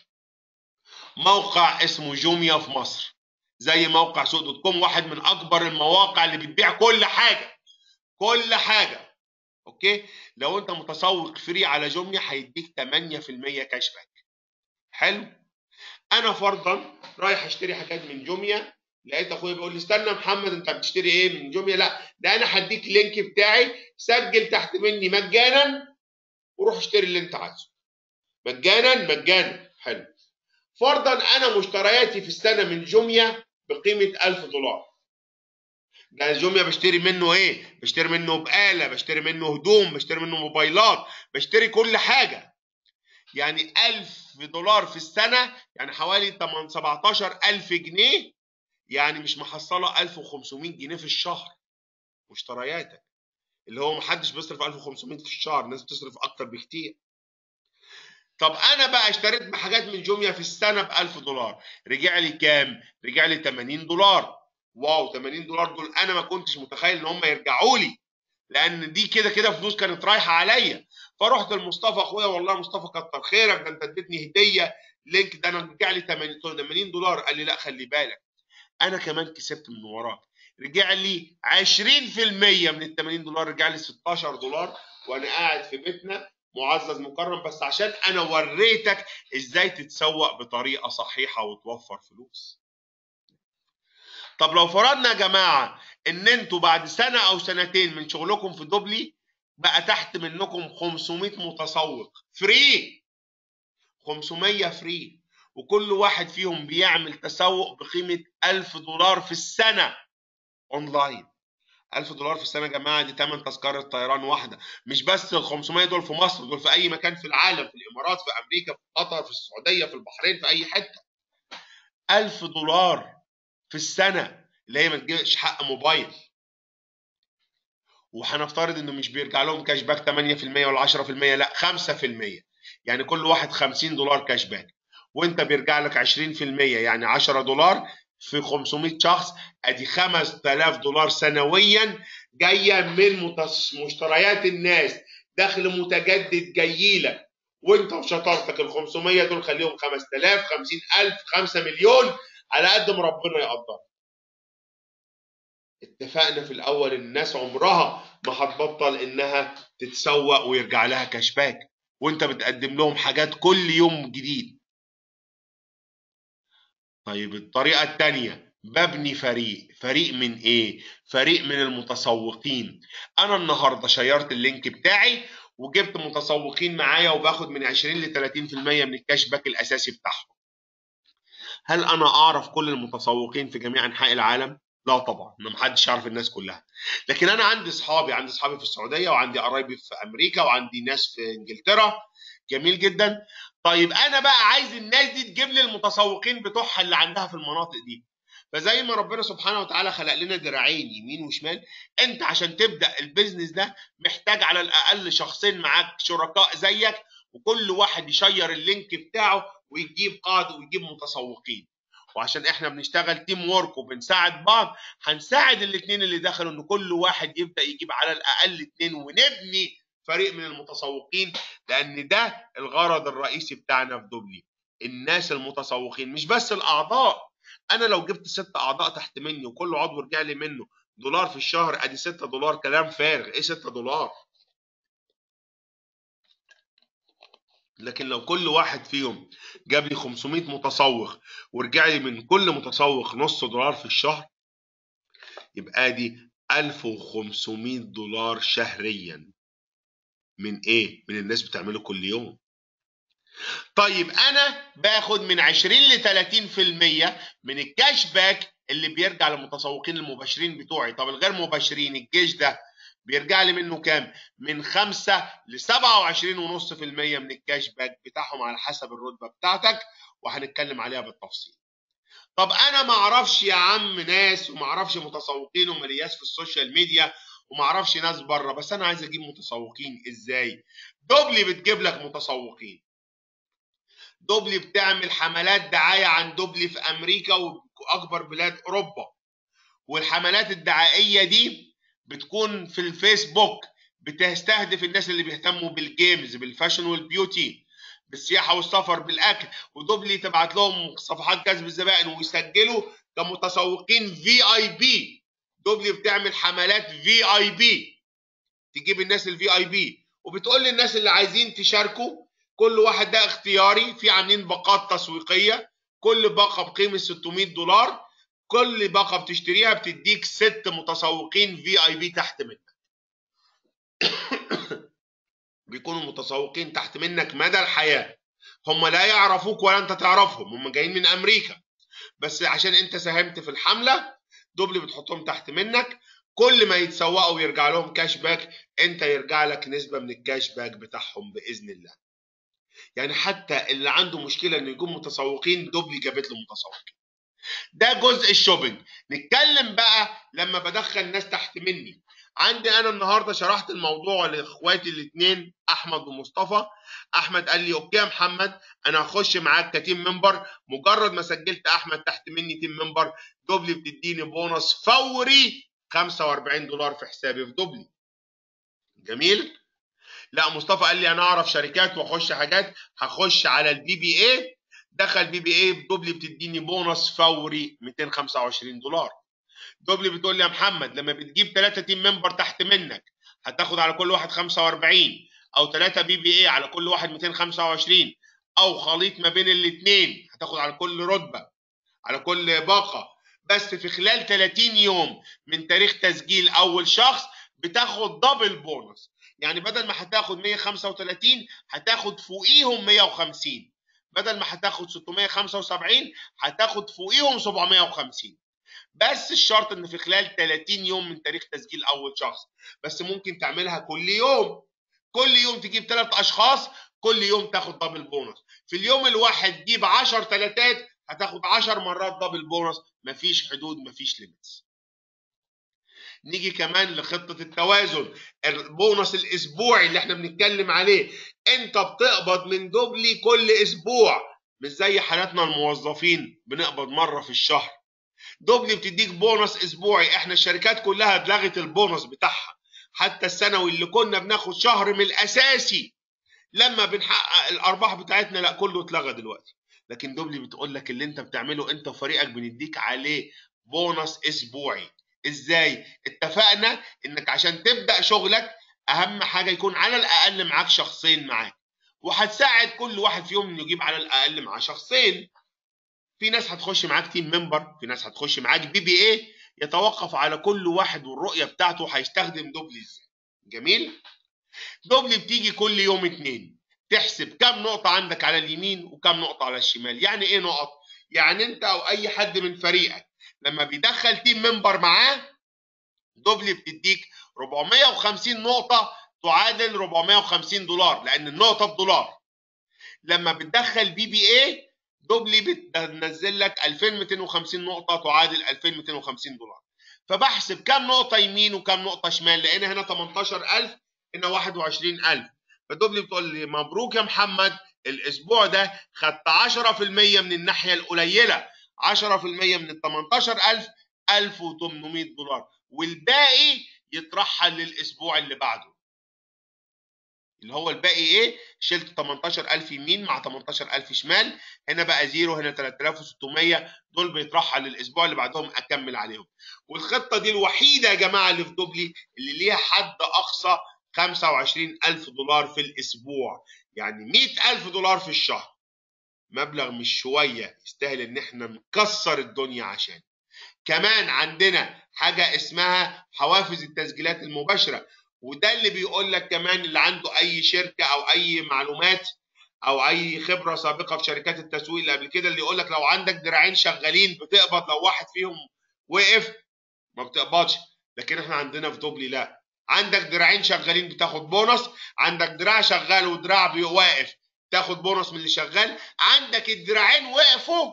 Speaker 1: موقع اسمه جوميا في مصر زي موقع سوق دوت كوم واحد من اكبر المواقع اللي بتبيع كل حاجه كل حاجه اوكي لو انت متسوق فري على جوميا هيديك 8% كاش باك حلو انا فرضا رايح اشتري حاجات من جوميا لقيت اخويا بيقول لي استنى محمد انت بتشتري ايه من جوميا لا ده انا هديك اللينك بتاعي سجل تحت مني مجانا وروح اشتري اللي انت عايزه مجانا مجانا حلو فرضا انا مشترياتي في السنه من جوميا بقيمه 1000 دولار ده جوميا بشتري منه ايه بشتري منه بقاله بشتري منه هدوم بشتري منه موبايلات بشتري كل حاجه يعني 1000 دولار في السنه يعني حوالي 8 17000 جنيه يعني مش محصله 1500 جنيه في الشهر مشترياتك اللي هو محدش بيصرف 1500 في الشهر الناس بتصرف اكتر بكتير طب انا بقى اشتريت حاجات من جوميا في السنه ب 1000 دولار رجع لي كام رجع لي 80 دولار واو 80 دولار دول انا ما كنتش متخيل ان هم يرجعوا لي لان دي كده كده فلوس كانت رايحه عليا فرحت لمصطفى اخويا والله مصطفى كتر خيرك ده انت اديتني هديه لينك ده انا رجع لي 80 دولار قال لي لا خلي بالك انا كمان كسبت من وراك رجع لي 20% من ال 80 دولار رجع لي 16 دولار وانا قاعد في بيتنا معزز مكرم بس عشان انا وريتك ازاي تتسوق بطريقه صحيحه وتوفر فلوس طب لو فرضنا يا جماعه ان انتوا بعد سنه او سنتين من شغلكم في دوبلي بقى تحت منكم 500 متسوق فري 500 فري وكل واحد فيهم بيعمل تسوق بقيمه 1000 دولار في السنه اونلاين 1000 دولار في السنه يا جماعه دي ثمن تذكره طيران واحده مش بس ال 500 دول في مصر دول في اي مكان في العالم في الامارات في امريكا في قطر في السعوديه في البحرين في اي حته 1000 دولار في السنه اللي هي ما تجيبش حق موبايل وهنفترض انه مش بيرجع لهم كاش باك 8% ولا 10% لا 5% يعني كل واحد 50 دولار كاش باك وانت بيرجع لك 20% يعني 10 دولار في 500 شخص ادي 5000 دولار سنويا جايه من مشتريات الناس دخل متجدد جاي لك وانت وشطارتك ال 500 دول خليهم 5000 50000 5 مليون على قد ما ربنا يقدر اتفقنا في الاول الناس عمرها ما هتبطل انها تتسوق ويرجع لها كاشباك وانت بتقدم لهم حاجات كل يوم جديد طيب الطريقه الثانيه ببني فريق فريق من ايه فريق من المتسوقين انا النهارده شيرت اللينك بتاعي وجبت متسوقين معايا وباخد من 20 ل 30% من الكاش باك الاساسي بتاعهم هل انا اعرف كل المتسوقين في جميع انحاء العالم لا طبعا ما محدش يعرف الناس كلها لكن انا عندي اصحابي عندي اصحابي في السعوديه وعندي قرايبي في امريكا وعندي ناس في انجلترا جميل جدا طيب انا بقى عايز الناس دي تجيب لي المتسوقين بتوعها اللي عندها في المناطق دي فزي ما ربنا سبحانه وتعالى خلق لنا دراعين يمين وشمال انت عشان تبدا البيزنس ده محتاج على الاقل شخصين معاك شركاء زيك وكل واحد يشير اللينك بتاعه ويجيب قاعده ويجيب متسوقين وعشان احنا بنشتغل تيم وورك وبنساعد بعض هنساعد الاثنين اللي دخلوا ان كل واحد يبدا يجيب على الاقل اثنين ونبني فريق من المتسوقين لان ده الغرض الرئيسي بتاعنا في دوبلي الناس المتسوقين مش بس الاعضاء انا لو جبت ست اعضاء تحت مني وكل عضو رجع لي منه دولار في الشهر ادي 6 دولار كلام فارغ ايه 6 دولار لكن لو كل واحد فيهم جاب لي 500 متسوق ورجع لي من كل متسوق نص دولار في الشهر يبقى دي 1500 دولار شهريا من ايه؟ من الناس بتعمله كل يوم. طيب انا باخد من 20 ل 30% من الكاش باك اللي بيرجع للمتسوقين المباشرين بتوعي، طب الغير مباشرين الجيش ده بيرجع لي منه كام؟ من 5 ل 27.5% من الكاش باك بتاعهم على حسب الرتبه بتاعتك وهنتكلم عليها بالتفصيل. طب انا ما اعرفش يا عم ناس وما اعرفش متسوقين وملياس في السوشيال ميديا وما اعرفش ناس بره بس انا عايز اجيب متسوقين ازاي دوبلي بتجيب لك متسوقين دوبلي بتعمل حملات دعايه عن دوبلي في امريكا واكبر بلاد اوروبا والحملات الدعائيه دي بتكون في الفيسبوك بتستهدف الناس اللي بيهتموا بالجيمز بالفاشن والبيوتي بالسياحه والسفر بالاكل ودوبلي تبعت لهم صفحات جذب الزبائن ويسجلوا كمتسوقين في اي بي دوبلي بتعمل حملات في اي بي تجيب الناس الفي اي بي وبتقول للناس اللي عايزين تشاركوا كل واحد ده اختياري في عاملين باقات تسويقيه كل باقه بقيمه 600 دولار كل باقه بتشتريها بتديك ست متسوقين في اي بي تحت منك بيكونوا متسوقين تحت منك مدى الحياه هم لا يعرفوك ولا انت تعرفهم هم جايين من امريكا بس عشان انت ساهمت في الحمله دوبلي بتحطهم تحت منك كل ما يتسوقوا ويرجع لهم كاش باك انت يرجع لك نسبه من الكاش باك بتاعهم باذن الله يعني حتى اللي عنده مشكله انه يكون متسوقين دوبلي جابت له متسوقين ده جزء الشوبينج نتكلم بقى لما بدخل ناس تحت مني عندي انا النهارده شرحت الموضوع لاخواتي الاثنين احمد ومصطفى احمد قال لي اوكي يا محمد انا هخش معاك كتيم ممبر مجرد ما سجلت احمد تحت مني تيم ممبر دوبلي بتديني بونص فوري 45 دولار في حسابي في دوبلي جميل لا مصطفى قال لي انا اعرف شركات واخش حاجات هخش على البي بي اي دخل بي بي اي دوبلي بتديني بونص فوري 225 دولار دوبلي بتقول لي يا محمد لما بتجيب ثلاثة تيم ممبر تحت منك هتاخد على كل واحد 45 او ثلاثة بي بي اي على كل واحد 225 او خليط ما بين الاثنين هتاخد على كل رتبة على كل باقة بس في خلال 30 يوم من تاريخ تسجيل اول شخص بتاخد دبل بونص يعني بدل ما هتاخد 135 هتاخد فوقيهم 150 بدل ما هتاخد 675 هتاخد فوقيهم 750 بس الشرط ان في خلال 30 يوم من تاريخ تسجيل اول شخص بس ممكن تعملها كل يوم كل يوم تجيب ثلاث اشخاص كل يوم تاخد دبل بونص في اليوم الواحد تجيب 10 ثلاثات هتاخد 10 مرات دبل بونص مفيش حدود مفيش ليميتس نيجي كمان لخطة التوازن البونص الأسبوعي اللي احنا بنتكلم عليه انت بتقبض من دوبلي كل أسبوع مش زي حالاتنا الموظفين بنقبض مرة في الشهر دوبلي بتديك بونص أسبوعي احنا الشركات كلها اتلغت البونص بتاعها حتى السنوي اللي كنا بناخد شهر من الأساسي لما بنحقق الأرباح بتاعتنا لا كله اتلغى دلوقتي لكن دوبلي بتقول لك اللي انت بتعمله انت وفريقك بنديك عليه بونص اسبوعي ازاي اتفقنا انك عشان تبدا شغلك اهم حاجه يكون على الاقل معاك شخصين معاك وهتساعد كل واحد فيهم انه يجيب على الاقل مع شخصين في ناس هتخش معاك تيم ممبر في ناس هتخش معاك بي بي اي يتوقف على كل واحد والرؤيه بتاعته هيستخدم دوبلي ازاي جميل دوبلي بتيجي كل يوم اتنين تحسب كم نقطة عندك على اليمين وكم نقطة على الشمال يعني ايه نقط يعني انت او اي حد من فريقك لما بيدخل تيم ممبر معاه دوبلي بتديك 450 نقطة تعادل 450 دولار لأن النقطة بدولار لما بتدخل بي بي اي دوبلي بتنزل لك 2250 نقطه تعادل 2250 دولار فبحسب كم نقطه يمين وكم نقطه شمال لقينا هنا 18000 هنا 21000 فدوبلي بتقول لي مبروك يا محمد الاسبوع ده خدت 10% من الناحيه القليله 10% من ال 18000 1800 دولار والباقي يترحل للاسبوع اللي بعده اللي هو الباقي ايه شلت 18000 يمين مع 18000 شمال هنا بقى زيرو هنا 3600 دول بيترحل للاسبوع اللي بعدهم اكمل عليهم والخطه دي الوحيده يا جماعه اللي في دوبلي اللي ليها حد اقصى 25000 دولار في الاسبوع يعني 100000 دولار في الشهر مبلغ مش شويه يستاهل ان احنا نكسر الدنيا عشان كمان عندنا حاجه اسمها حوافز التسجيلات المباشره وده اللي بيقول لك كمان اللي عنده اي شركه او اي معلومات او اي خبره سابقه في شركات التسويق اللي قبل كده اللي يقول لك لو عندك دراعين شغالين بتقبض لو واحد فيهم وقف ما بتقبضش لكن احنا عندنا في دوبلي لا عندك دراعين شغالين بتاخد بونص عندك دراع شغال ودراع واقف تاخد بونص من اللي شغال عندك الدراعين وقفوا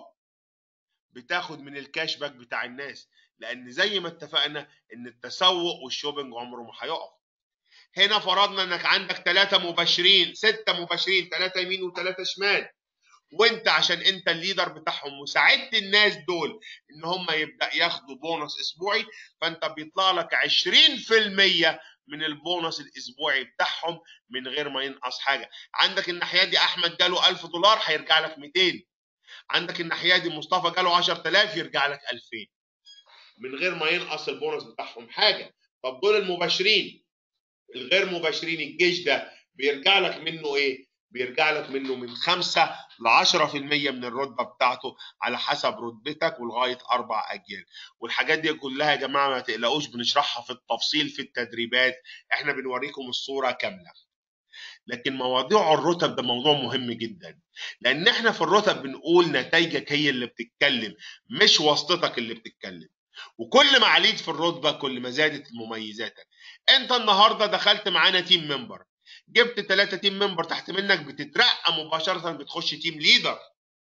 Speaker 1: بتاخد من الكاش باك بتاع الناس لان زي ما اتفقنا ان التسوق والشوبينج عمره ما هيقف هنا فرضنا انك عندك ثلاثة مباشرين ستة مباشرين ثلاثة يمين وثلاثة شمال وانت عشان انت الليدر بتاعهم وساعدت الناس دول ان هم يبدا ياخدوا بونص اسبوعي فانت بيطلع لك 20% من البونص الاسبوعي بتاعهم من غير ما ينقص حاجه عندك الناحيه دي احمد جاله 1000 دولار هيرجع لك 200 عندك الناحيه دي مصطفى جاله 10000 يرجع لك 2000 من غير ما ينقص البونص بتاعهم حاجه طب دول المباشرين الغير مباشرين الجيش ده بيرجع لك منه ايه بيرجع لك منه من 5 ل 10% من الرتبه بتاعته على حسب رتبتك ولغايه اربع اجيال والحاجات دي كلها يا جماعه ما تقلقوش بنشرحها في التفصيل في التدريبات احنا بنوريكم الصوره كامله لكن مواضيع الرتب ده موضوع مهم جدا لان احنا في الرتب بنقول نتائجك هي اللي بتتكلم مش واسطتك اللي بتتكلم وكل ما عليت في الرتبه كل ما زادت مميزاتك انت النهارده دخلت معانا تيم ممبر جبت ثلاثة تيم ممبر تحت منك بتترقى مباشرة بتخش تيم ليدر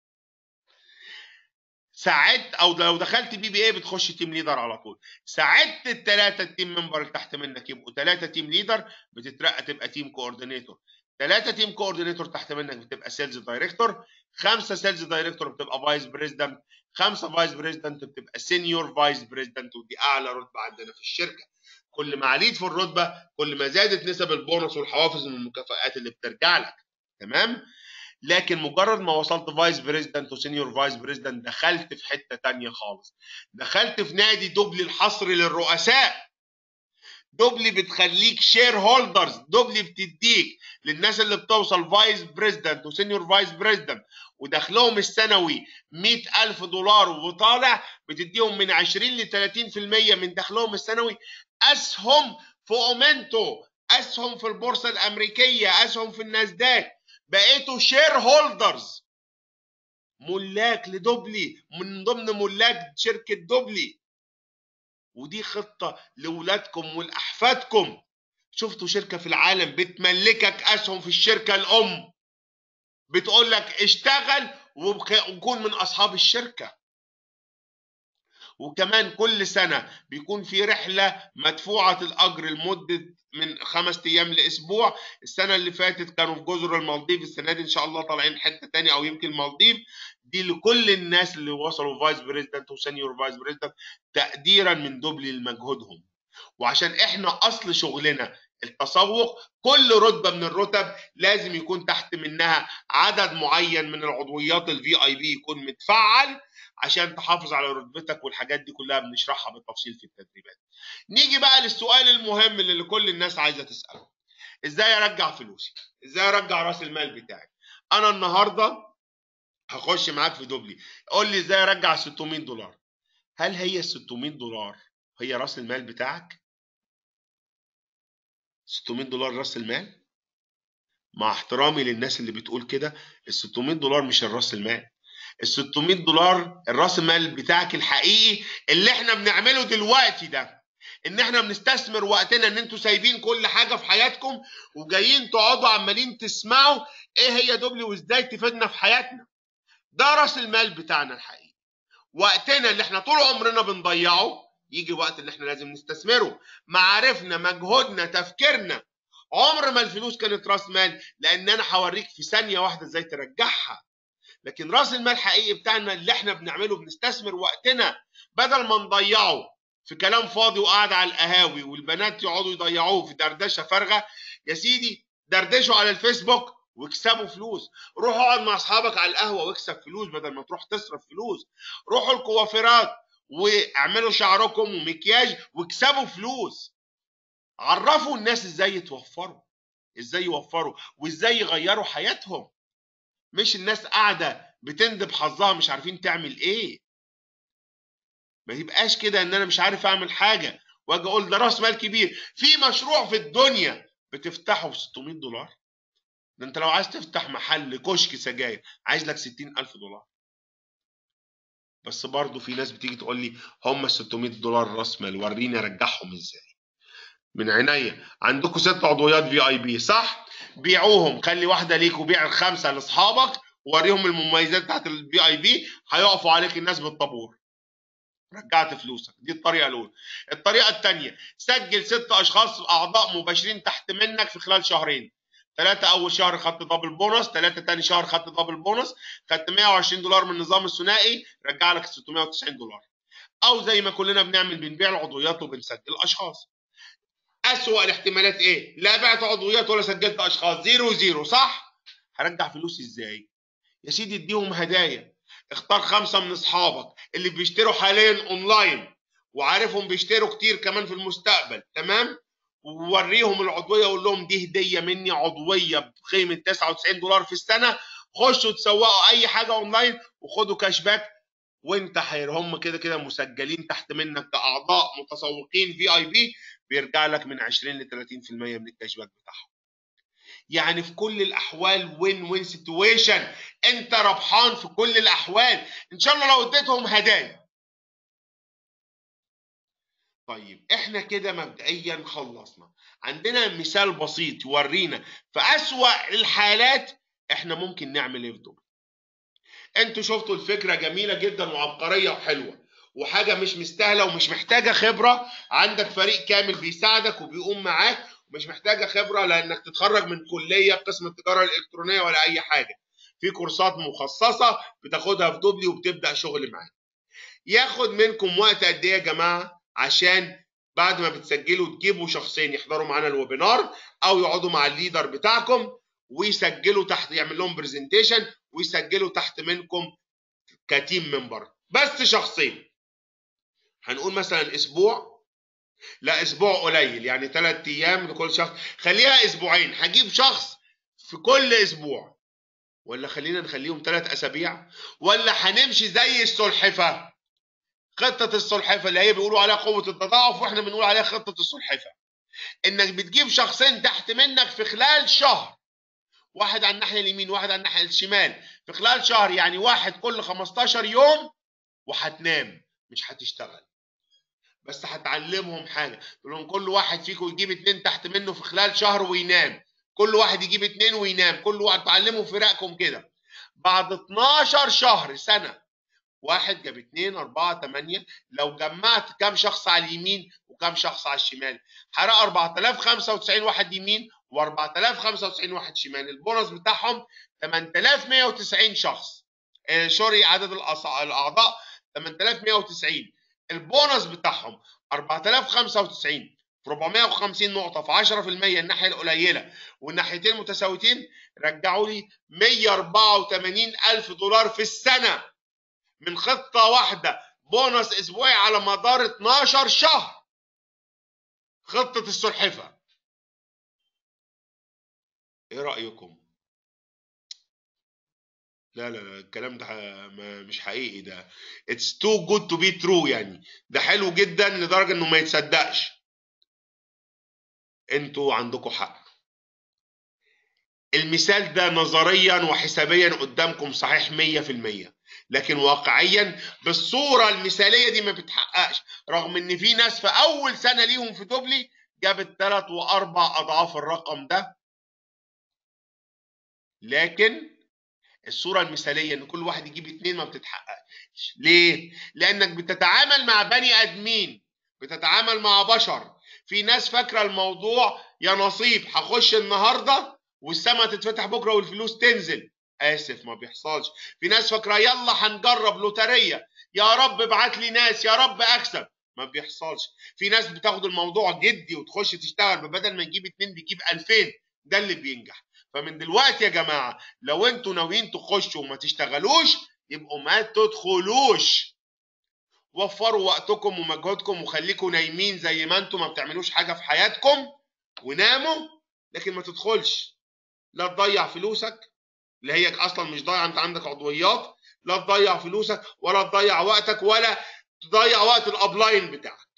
Speaker 1: ساعدت او لو دخلت بي بي اي بتخش تيم ليدر على طول ساعدت الثلاثه تيم ممبر اللي تحت منك يبقوا ثلاثه تيم ليدر بتترقى تبقى تيم كوردينيتور ثلاثه تيم كوردينيتور تحت منك بتبقى سيلز دايركتور خمسه سيلز دايركتور بتبقى فايس بريزيدنت خمسه فايس بريزيدنت بتبقى سينيور فايس بريزيدنت ودي اعلى رتبه عندنا في الشركه كل ما عليت في الرتبه كل ما زادت نسب البونص والحوافز من المكافآت اللي بترجع لك تمام لكن مجرد ما وصلت فايس بريزيدنت وسينيور فايس بريزيدنت دخلت في حته تانية خالص دخلت في نادي دوبلي الحصري للرؤساء دوبلي بتخليك شير هولدرز دوبلي بتديك للناس اللي بتوصل فايس بريزيدنت وسينيور فايس بريزيدنت ودخلهم السنوي 100000 دولار وطالع بتديهم من 20 ل 30% من دخلهم السنوي اسهم في اومنتو اسهم في البورصه الامريكيه اسهم في الناسداك بقيتوا شير هولدرز ملاك لدوبلي من ضمن ملاك شركه دوبلي ودي خطه لاولادكم ولاحفادكم شفتوا شركه في العالم بتملكك اسهم في الشركه الام بتقول لك اشتغل وكون من اصحاب الشركه وكمان كل سنة بيكون في رحلة مدفوعة الأجر لمدة من خمس أيام لأسبوع السنة اللي فاتت كانوا في جزر المالديف السنة دي إن شاء الله طالعين حتة تانية أو يمكن المالديف دي لكل الناس اللي وصلوا فايس بريزيدنت وسينيور فايس بريزيدنت تقديرا من دوبلي لمجهودهم وعشان احنا اصل شغلنا التسوق كل رتبه من الرتب لازم يكون تحت منها عدد معين من العضويات الفي اي بي يكون متفعل عشان تحافظ على رتبتك والحاجات دي كلها بنشرحها بالتفصيل في التدريبات. نيجي بقى للسؤال المهم اللي كل الناس عايزه تساله. ازاي ارجع فلوسي؟ ازاي ارجع راس المال بتاعي؟ انا النهارده هخش معاك في دوبلي، قول لي ازاي ارجع 600 دولار؟ هل هي ال 600 دولار هي راس المال بتاعك؟ 600 دولار راس المال؟ مع احترامي للناس اللي بتقول كده ال 600 دولار مش الراس المال ال 600 دولار الراس المال بتاعك الحقيقي اللي احنا بنعمله دلوقتي ده ان احنا بنستثمر وقتنا ان انتوا سايبين كل حاجه في حياتكم وجايين تقعدوا عمالين تسمعوا ايه هي دوبلي وازاي تفيدنا في حياتنا ده راس المال بتاعنا الحقيقي وقتنا اللي احنا طول عمرنا بنضيعه يجي وقت اللي احنا لازم نستثمره معارفنا مجهودنا تفكيرنا عمر ما الفلوس كانت راس مال لان انا هوريك في ثانيه واحده ازاي ترجعها لكن راس المال الحقيقي بتاعنا اللي احنا بنعمله بنستثمر وقتنا بدل ما نضيعه في كلام فاضي وقعد على القهاوي والبنات يقعدوا يضيعوه في دردشه فارغه يا سيدي دردشوا على الفيسبوك واكسبوا فلوس روحوا اقعد مع اصحابك على القهوه واكسب فلوس بدل ما تروح تصرف فلوس روحوا الكوافيرات واعملوا شعركم ومكياج واكسبوا فلوس عرفوا الناس ازاي يتوفروا ازاي يوفروا وازاي يغيروا حياتهم مش الناس قاعده بتندب حظها مش عارفين تعمل ايه ما يبقاش كده ان انا مش عارف اعمل حاجه واجي اقول ده راس مال كبير في مشروع في الدنيا بتفتحه ب 600 دولار ده انت لو عايز تفتح محل كشك سجاير عايز لك 60000 دولار بس برضه في ناس بتيجي تقول لي هم 600 دولار راس مال وريني ارجعهم ازاي من عينيا عندكم ست عضويات في اي بي صح بيعوهم خلي واحده ليك وبيع الخمسه لاصحابك ووريهم المميزات بتاعت الفي اي بي هيقفوا عليك الناس بالطابور رجعت فلوسك دي الطريقه الاولى الطريقه الثانيه سجل ست اشخاص اعضاء مباشرين تحت منك في خلال شهرين ثلاثة أول شهر خدت دبل بونص، ثلاثة تاني شهر خدت دبل بونص، خدت 120 دولار من النظام الثنائي، رجع لك 690 دولار. أو زي ما كلنا بنعمل بنبيع العضويات وبنسجل أشخاص. أسوأ الاحتمالات إيه؟ لا بعت عضويات ولا سجلت أشخاص، زيرو زيرو صح؟ هرجع فلوسي إزاي؟ يا سيدي اديهم هدايا. اختار خمسة من أصحابك اللي بيشتروا حاليا أونلاين وعارفهم بيشتروا كتير كمان في المستقبل، تمام؟ ووريهم العضويه وقول لهم دي هديه مني عضويه بقيمه 99 دولار في السنه خشوا تسوقوا اي حاجه اونلاين وخدوا كاش باك وانت حير هم كده كده مسجلين تحت منك كاعضاء متسوقين في اي بي بيرجع لك من 20 ل 30% من الكاش باك بتاعهم. يعني في كل الاحوال وين وين سيتويشن انت ربحان في كل الاحوال ان شاء الله لو اديتهم هدايا طيب احنا كده مبدئيا خلصنا عندنا مثال بسيط يورينا في اسوأ الحالات احنا ممكن نعمل ايه في دول انتوا شفتوا الفكره جميله جدا وعبقريه وحلوه وحاجه مش مستاهله ومش محتاجه خبره عندك فريق كامل بيساعدك وبيقوم معاك ومش محتاجه خبره لانك تتخرج من كليه قسم التجاره الالكترونيه ولا اي حاجه في كورسات مخصصه بتاخدها في دوبلي وبتبدا شغل معاك ياخد منكم وقت قد ايه يا جماعه عشان بعد ما بتسجلوا تجيبوا شخصين يحضروا معانا الويبينار او يقعدوا مع الليدر بتاعكم ويسجلوا تحت يعمل لهم برزنتيشن ويسجلوا تحت منكم كتيم ممبر بس شخصين هنقول مثلا اسبوع لا اسبوع قليل يعني ثلاث ايام لكل شخص خليها اسبوعين هجيب شخص في كل اسبوع ولا خلينا نخليهم ثلاث اسابيع ولا هنمشي زي السلحفه خطه السلحفه اللي هي بيقولوا عليها قوه التضاعف واحنا بنقول عليها خطه السلحفه انك بتجيب شخصين تحت منك في خلال شهر واحد على الناحيه اليمين واحد على الناحيه الشمال في خلال شهر يعني واحد كل 15 يوم وهتنام مش هتشتغل بس هتعلمهم حاجه تقول لهم كل واحد فيكم يجيب اتنين تحت منه في خلال شهر وينام كل واحد يجيب اتنين وينام كل واحد تعلموا فرقكم كده بعد 12 شهر سنه واحد جاب اتنين أربعة تمانية لو جمعت كام شخص على اليمين وكام شخص على الشمال هرى 4095 واحد يمين و4095 واحد شمال البونص بتاعهم 8190 شخص آه سوري عدد الأعضاء 8190 البونص بتاعهم 4095 في 450 نقطة في 10% الناحية القليلة والناحيتين متساويتين رجعوا لي 184 ألف دولار في السنة من خطة واحدة بونص أسبوعي على مدار 12 شهر خطة السلحفة إيه رأيكم؟ لا لا لا الكلام ده مش حقيقي ده It's too good to be true يعني ده حلو جدا لدرجة إنه ما يتصدقش انتوا عندكم حق المثال ده نظريا وحسابيا قدامكم صحيح 100% لكن واقعيا بالصوره المثاليه دي ما بتحققش رغم ان في ناس في اول سنه ليهم في دوبلي جابت ثلاث واربع اضعاف الرقم ده لكن الصوره المثاليه ان كل واحد يجيب اتنين ما بتتحققش ليه لانك بتتعامل مع بني ادمين بتتعامل مع بشر في ناس فاكره الموضوع يا نصيب هخش النهارده والسما تتفتح بكره والفلوس تنزل اسف ما بيحصلش في ناس فاكره يلا هنجرب لوتريه يا رب ابعت لي ناس يا رب اكسب ما بيحصلش في ناس بتاخد الموضوع جدي وتخش تشتغل بدل ما يجيب اتنين بيجيب 2000 ده اللي بينجح فمن دلوقتي يا جماعه لو انتوا ناويين تخشوا وما تشتغلوش يبقوا ما تدخلوش وفروا وقتكم ومجهودكم وخليكم نايمين زي ما انتم ما بتعملوش حاجه في حياتكم وناموا لكن ما تدخلش لا تضيع فلوسك اللي هي اصلا مش ضايعه انت عندك عضويات لا تضيع فلوسك ولا تضيع وقتك ولا تضيع وقت الابلاين بتاعك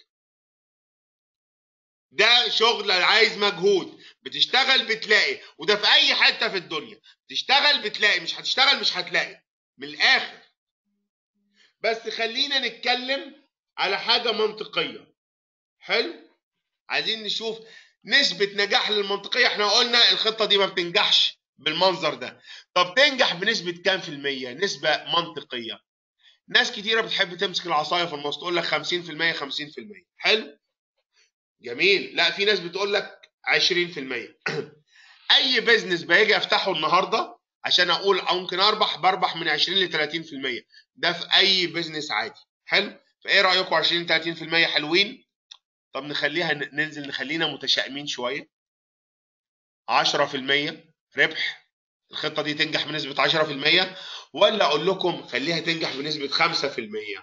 Speaker 1: ده شغل عايز مجهود بتشتغل بتلاقي وده في اي حته في الدنيا تشتغل بتلاقي مش هتشتغل مش هتلاقي من الاخر بس خلينا نتكلم على حاجه منطقيه حلو عايزين نشوف نسبة نجاح للمنطقية احنا قلنا الخطة دي ما بتنجحش بالمنظر ده طب تنجح بنسبة كام في المية نسبة منطقية ناس كتيرة بتحب تمسك العصاية في النص تقول لك 50% 50% حلو جميل لا في ناس بتقول لك 20% اي بيزنس باجي افتحه النهارده عشان اقول ممكن اربح بربح من 20 ل 30% ده في اي بيزنس عادي حلو فايه رايكم 20 30% حلوين طب نخليها ننزل نخلينا متشائمين شويه 10% ربح الخطه دي تنجح بنسبه 10% ولا اقول لكم خليها تنجح بنسبه 5%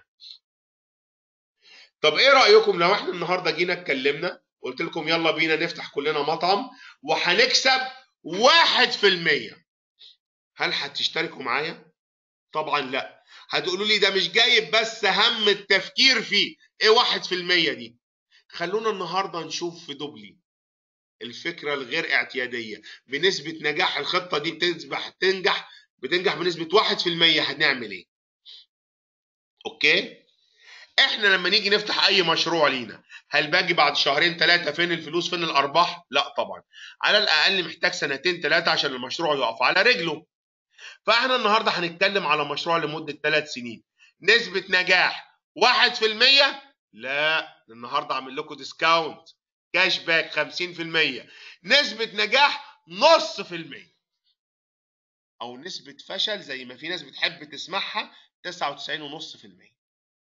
Speaker 1: طب ايه رايكم لو احنا النهارده جينا اتكلمنا قلت لكم يلا بينا نفتح كلنا مطعم وهنكسب 1% هل هتشتركوا معايا طبعا لا هتقولوا لي ده مش جايب بس هم التفكير فيه ايه 1% دي خلونا النهارده نشوف في دوبلي الفكره الغير اعتياديه بنسبه نجاح الخطه دي بتصبح تنجح بتنجح بنسبه 1% هنعمل ايه اوكي احنا لما نيجي نفتح اي مشروع لينا هل باجي بعد شهرين ثلاثه فين الفلوس فين الارباح لا طبعا على الاقل محتاج سنتين ثلاثه عشان المشروع يقف على رجله فاحنا النهارده هنتكلم على مشروع لمده ثلاث سنين نسبه نجاح 1% لا النهارده اعمل لكم ديسكاونت كاش باك 50% نسبه نجاح نص في المية او نسبه فشل زي ما في ناس بتحب تسمعها 99.5%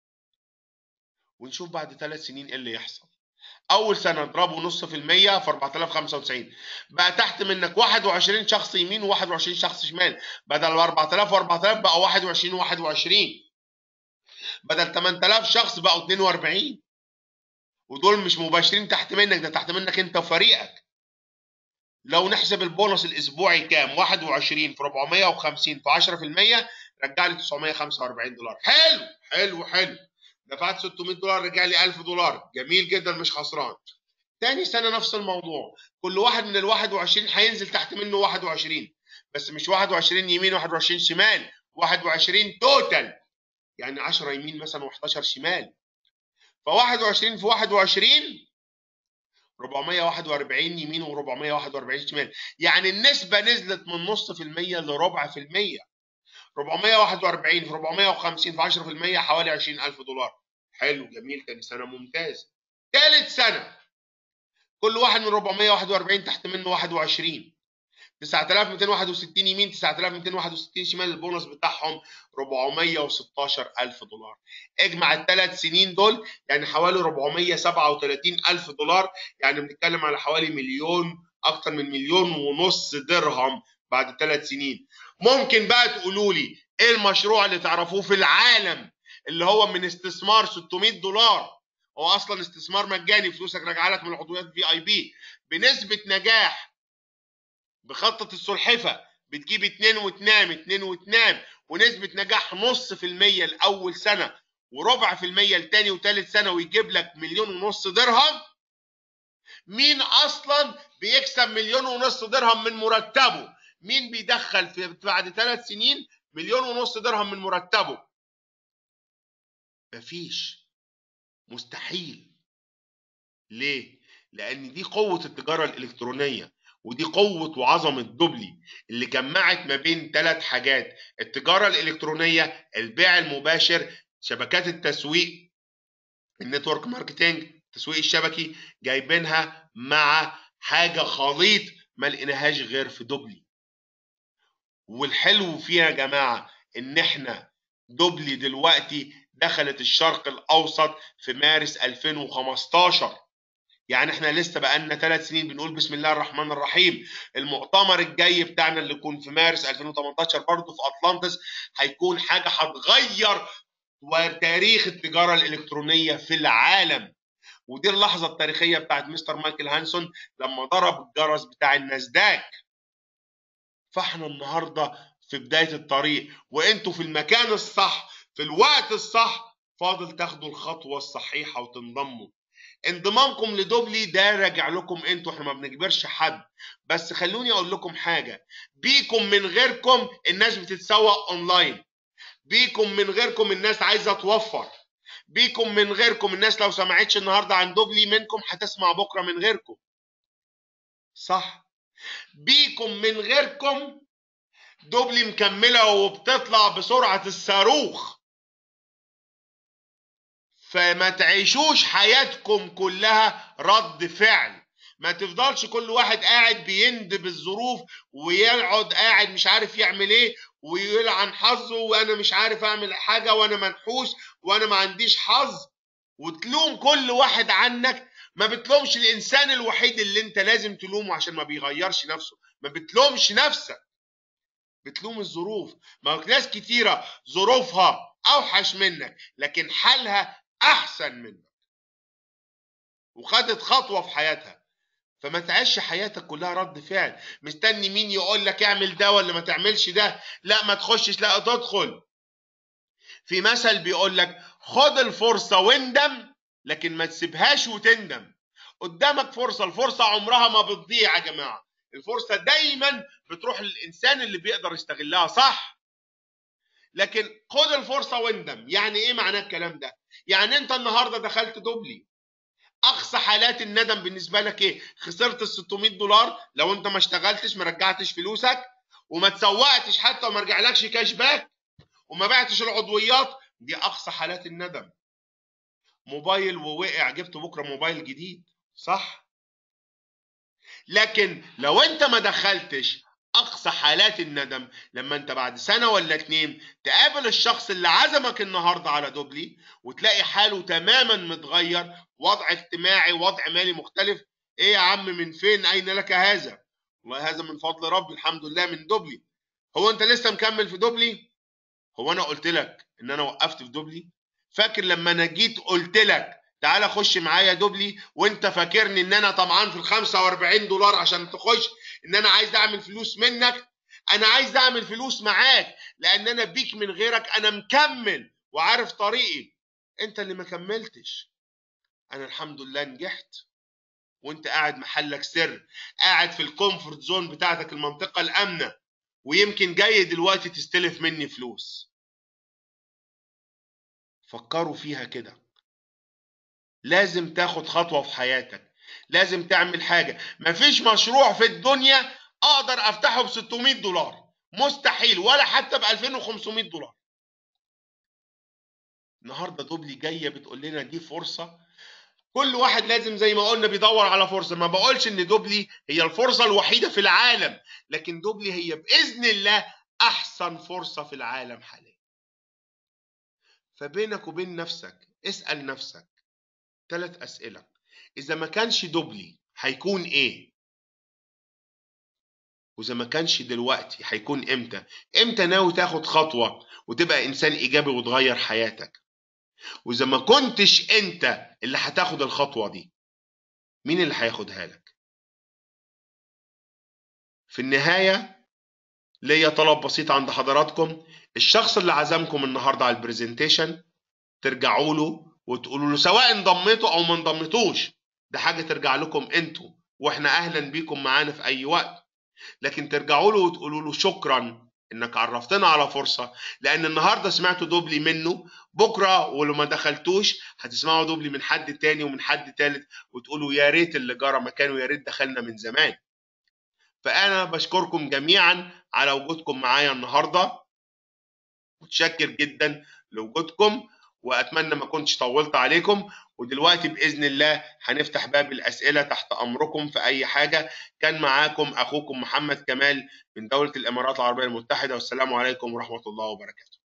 Speaker 1: ونشوف بعد ثلاث سنين ايه اللي يحصل اول سنه اضربه نص في المية في 4095 بقى تحت منك 21 شخص يمين و21 شخص شمال بدل 4000 و4000 بقى 21 و21 بدل 8000 شخص بقوا 42 ودول مش مباشرين تحت منك ده تحت منك انت وفريقك لو نحسب البونص الاسبوعي كام 21 في 450 في 10% رجع لي 945 دولار حلو حلو حلو دفعت 600 دولار رجع لي 1000 دولار جميل جدا مش خسران تاني سنه نفس الموضوع كل واحد من ال 21 هينزل تحت منه 21 بس مش 21 يمين 21 شمال 21 توتال يعني 10 يمين مثلا و11 شمال ف 21 في 21 441 يمين و441 شمال يعني النسبة نزلت من نص في المية لربع في المية 441 في 450 في 10% حوالي 20000 دولار حلو جميل تاني سنة ممتاز ثالث سنة كل واحد من 441 تحت منه 21 9261 يمين 9261 شمال البونص بتاعهم 416000 دولار اجمع الثلاث سنين دول يعني حوالي 437000 دولار يعني بنتكلم على حوالي مليون اكتر من مليون ونص درهم بعد ثلاث سنين ممكن بقى تقولوا لي ايه المشروع اللي تعرفوه في العالم اللي هو من استثمار 600 دولار هو اصلا استثمار مجاني فلوسك راجعه لك من العضويات في اي بي بنسبه نجاح بخطه السلحفه بتجيب اتنين وتنام اتنين وتنام ونسبه نجاح نص في المية لاول سنه وربع في المية لتاني وتالت سنه ويجيب لك مليون ونص درهم مين اصلا بيكسب مليون ونص درهم من مرتبه مين بيدخل في بعد ثلاث سنين مليون ونص درهم من مرتبه مفيش مستحيل ليه لان دي قوه التجاره الالكترونيه ودي قوة وعظمة دوبلي اللي جمعت ما بين ثلاث حاجات التجارة الإلكترونية البيع المباشر شبكات التسويق النتورك ماركتينج التسويق الشبكي جايبينها مع حاجة خليط ما لقيناهاش غير في دوبلي والحلو فيها يا جماعة ان احنا دوبلي دلوقتي دخلت الشرق الاوسط في مارس 2015 يعني احنا لسه بقالنا ثلاث سنين بنقول بسم الله الرحمن الرحيم المؤتمر الجاي بتاعنا اللي يكون في مارس 2018 برضه في اطلانتس هيكون حاجه هتغير وتاريخ التجاره الالكترونيه في العالم ودي اللحظه التاريخيه بتاعت مستر مايكل هانسون لما ضرب الجرس بتاع الناسداك فاحنا النهارده في بدايه الطريق وانتوا في المكان الصح في الوقت الصح فاضل تاخدوا الخطوه الصحيحه وتنضموا انضمامكم لدوبلي ده راجع لكم انتوا احنا ما بنجبرش حد بس خلوني اقول لكم حاجه بيكم من غيركم الناس بتتسوق اونلاين بيكم من غيركم الناس عايزه توفر بيكم من غيركم الناس لو سمعتش النهارده عن دوبلي منكم هتسمع بكره من غيركم صح بيكم من غيركم دوبلي مكمله وبتطلع بسرعه الصاروخ فما تعيشوش حياتكم كلها رد فعل ما تفضلش كل واحد قاعد بيندب الظروف ويقعد قاعد مش عارف يعمل ايه ويلعن حظه وانا مش عارف اعمل حاجه وانا منحوس وانا ما عنديش حظ وتلوم كل واحد عنك ما بتلومش الانسان الوحيد اللي انت لازم تلومه عشان ما بيغيرش نفسه ما بتلومش نفسك بتلوم الظروف ما هو ناس كتيره ظروفها اوحش منك لكن حالها احسن منك وخدت خطوه في حياتها فما تعيش حياتك كلها رد فعل مستني مين يقول لك اعمل ده ولا ما تعملش ده لا ما تخشش لا تدخل في مثل بيقول لك خد الفرصه واندم لكن ما تسيبهاش وتندم قدامك فرصه الفرصه عمرها ما بتضيع يا جماعه الفرصه دايما بتروح للانسان اللي بيقدر يستغلها صح لكن خد الفرصه واندم يعني ايه معناه الكلام ده يعني انت النهارده دخلت دوبلي اقصى حالات الندم بالنسبه لك ايه خسرت ال 600 دولار لو انت ما اشتغلتش ما رجعتش فلوسك وما تسوقتش حتى وما رجعلكش كاش باك وما بعتش العضويات دي اقصى حالات الندم موبايل ووقع جبت بكره موبايل جديد صح لكن لو انت ما دخلتش اقصى حالات الندم لما انت بعد سنه ولا اتنين تقابل الشخص اللي عزمك النهارده على دوبلي وتلاقي حاله تماما متغير وضع اجتماعي وضع مالي مختلف ايه يا عم من فين اين لك هذا والله هذا من فضل ربي الحمد لله من دوبلي هو انت لسه مكمل في دوبلي هو انا قلت لك ان انا وقفت في دوبلي فاكر لما انا جيت قلت لك تعالى خش معايا دوبلي وانت فاكرني ان انا طمعان في ال 45 دولار عشان تخش ان انا عايز اعمل فلوس منك انا عايز اعمل فلوس معاك لان انا بيك من غيرك انا مكمل وعارف طريقي انت اللي ما كملتش انا الحمد لله نجحت وانت قاعد محلك سر قاعد في الكومفورت زون بتاعتك المنطقة الامنة ويمكن جاي دلوقتي تستلف مني فلوس فكروا فيها كده لازم تاخد خطوة في حياتك لازم تعمل حاجة مفيش مشروع في الدنيا اقدر افتحه ب 600 دولار مستحيل ولا حتى ب 2500 دولار النهارده دوبلي جايه بتقول لنا دي فرصه كل واحد لازم زي ما قلنا بيدور على فرصه ما بقولش ان دوبلي هي الفرصه الوحيده في العالم لكن دوبلي هي باذن الله احسن فرصه في العالم حاليا فبينك وبين نفسك اسال نفسك ثلاث اسئله اذا ما كانش دوبلي هيكون ايه واذا ما كانش دلوقتي هيكون امتى امتى ناوي تاخد خطوه وتبقى انسان ايجابي وتغير حياتك واذا ما كنتش انت اللي هتاخد الخطوه دي مين اللي هياخدها لك في النهايه ليا طلب بسيط عند حضراتكم الشخص اللي عزمكم النهارده على البرزنتيشن ترجعوا له وتقولوا له سواء انضميتوا او ما انضميتوش ده حاجه ترجع لكم انتوا واحنا اهلا بيكم معانا في اي وقت لكن ترجعوا له وتقولوا له شكرا انك عرفتنا على فرصه لان النهارده سمعتوا دوبلي منه بكره ولو ما دخلتوش هتسمعوا دوبلي من حد تاني ومن حد تالت وتقولوا يا ريت اللي جرى مكانه يا ريت دخلنا من زمان فانا بشكركم جميعا على وجودكم معايا النهارده متشكر جدا لوجودكم واتمنى ما كنتش طولت عليكم ودلوقتي باذن الله هنفتح باب الاسئله تحت امركم في اي حاجه كان معاكم اخوكم محمد كمال من دوله الامارات العربيه المتحده والسلام عليكم ورحمه الله وبركاته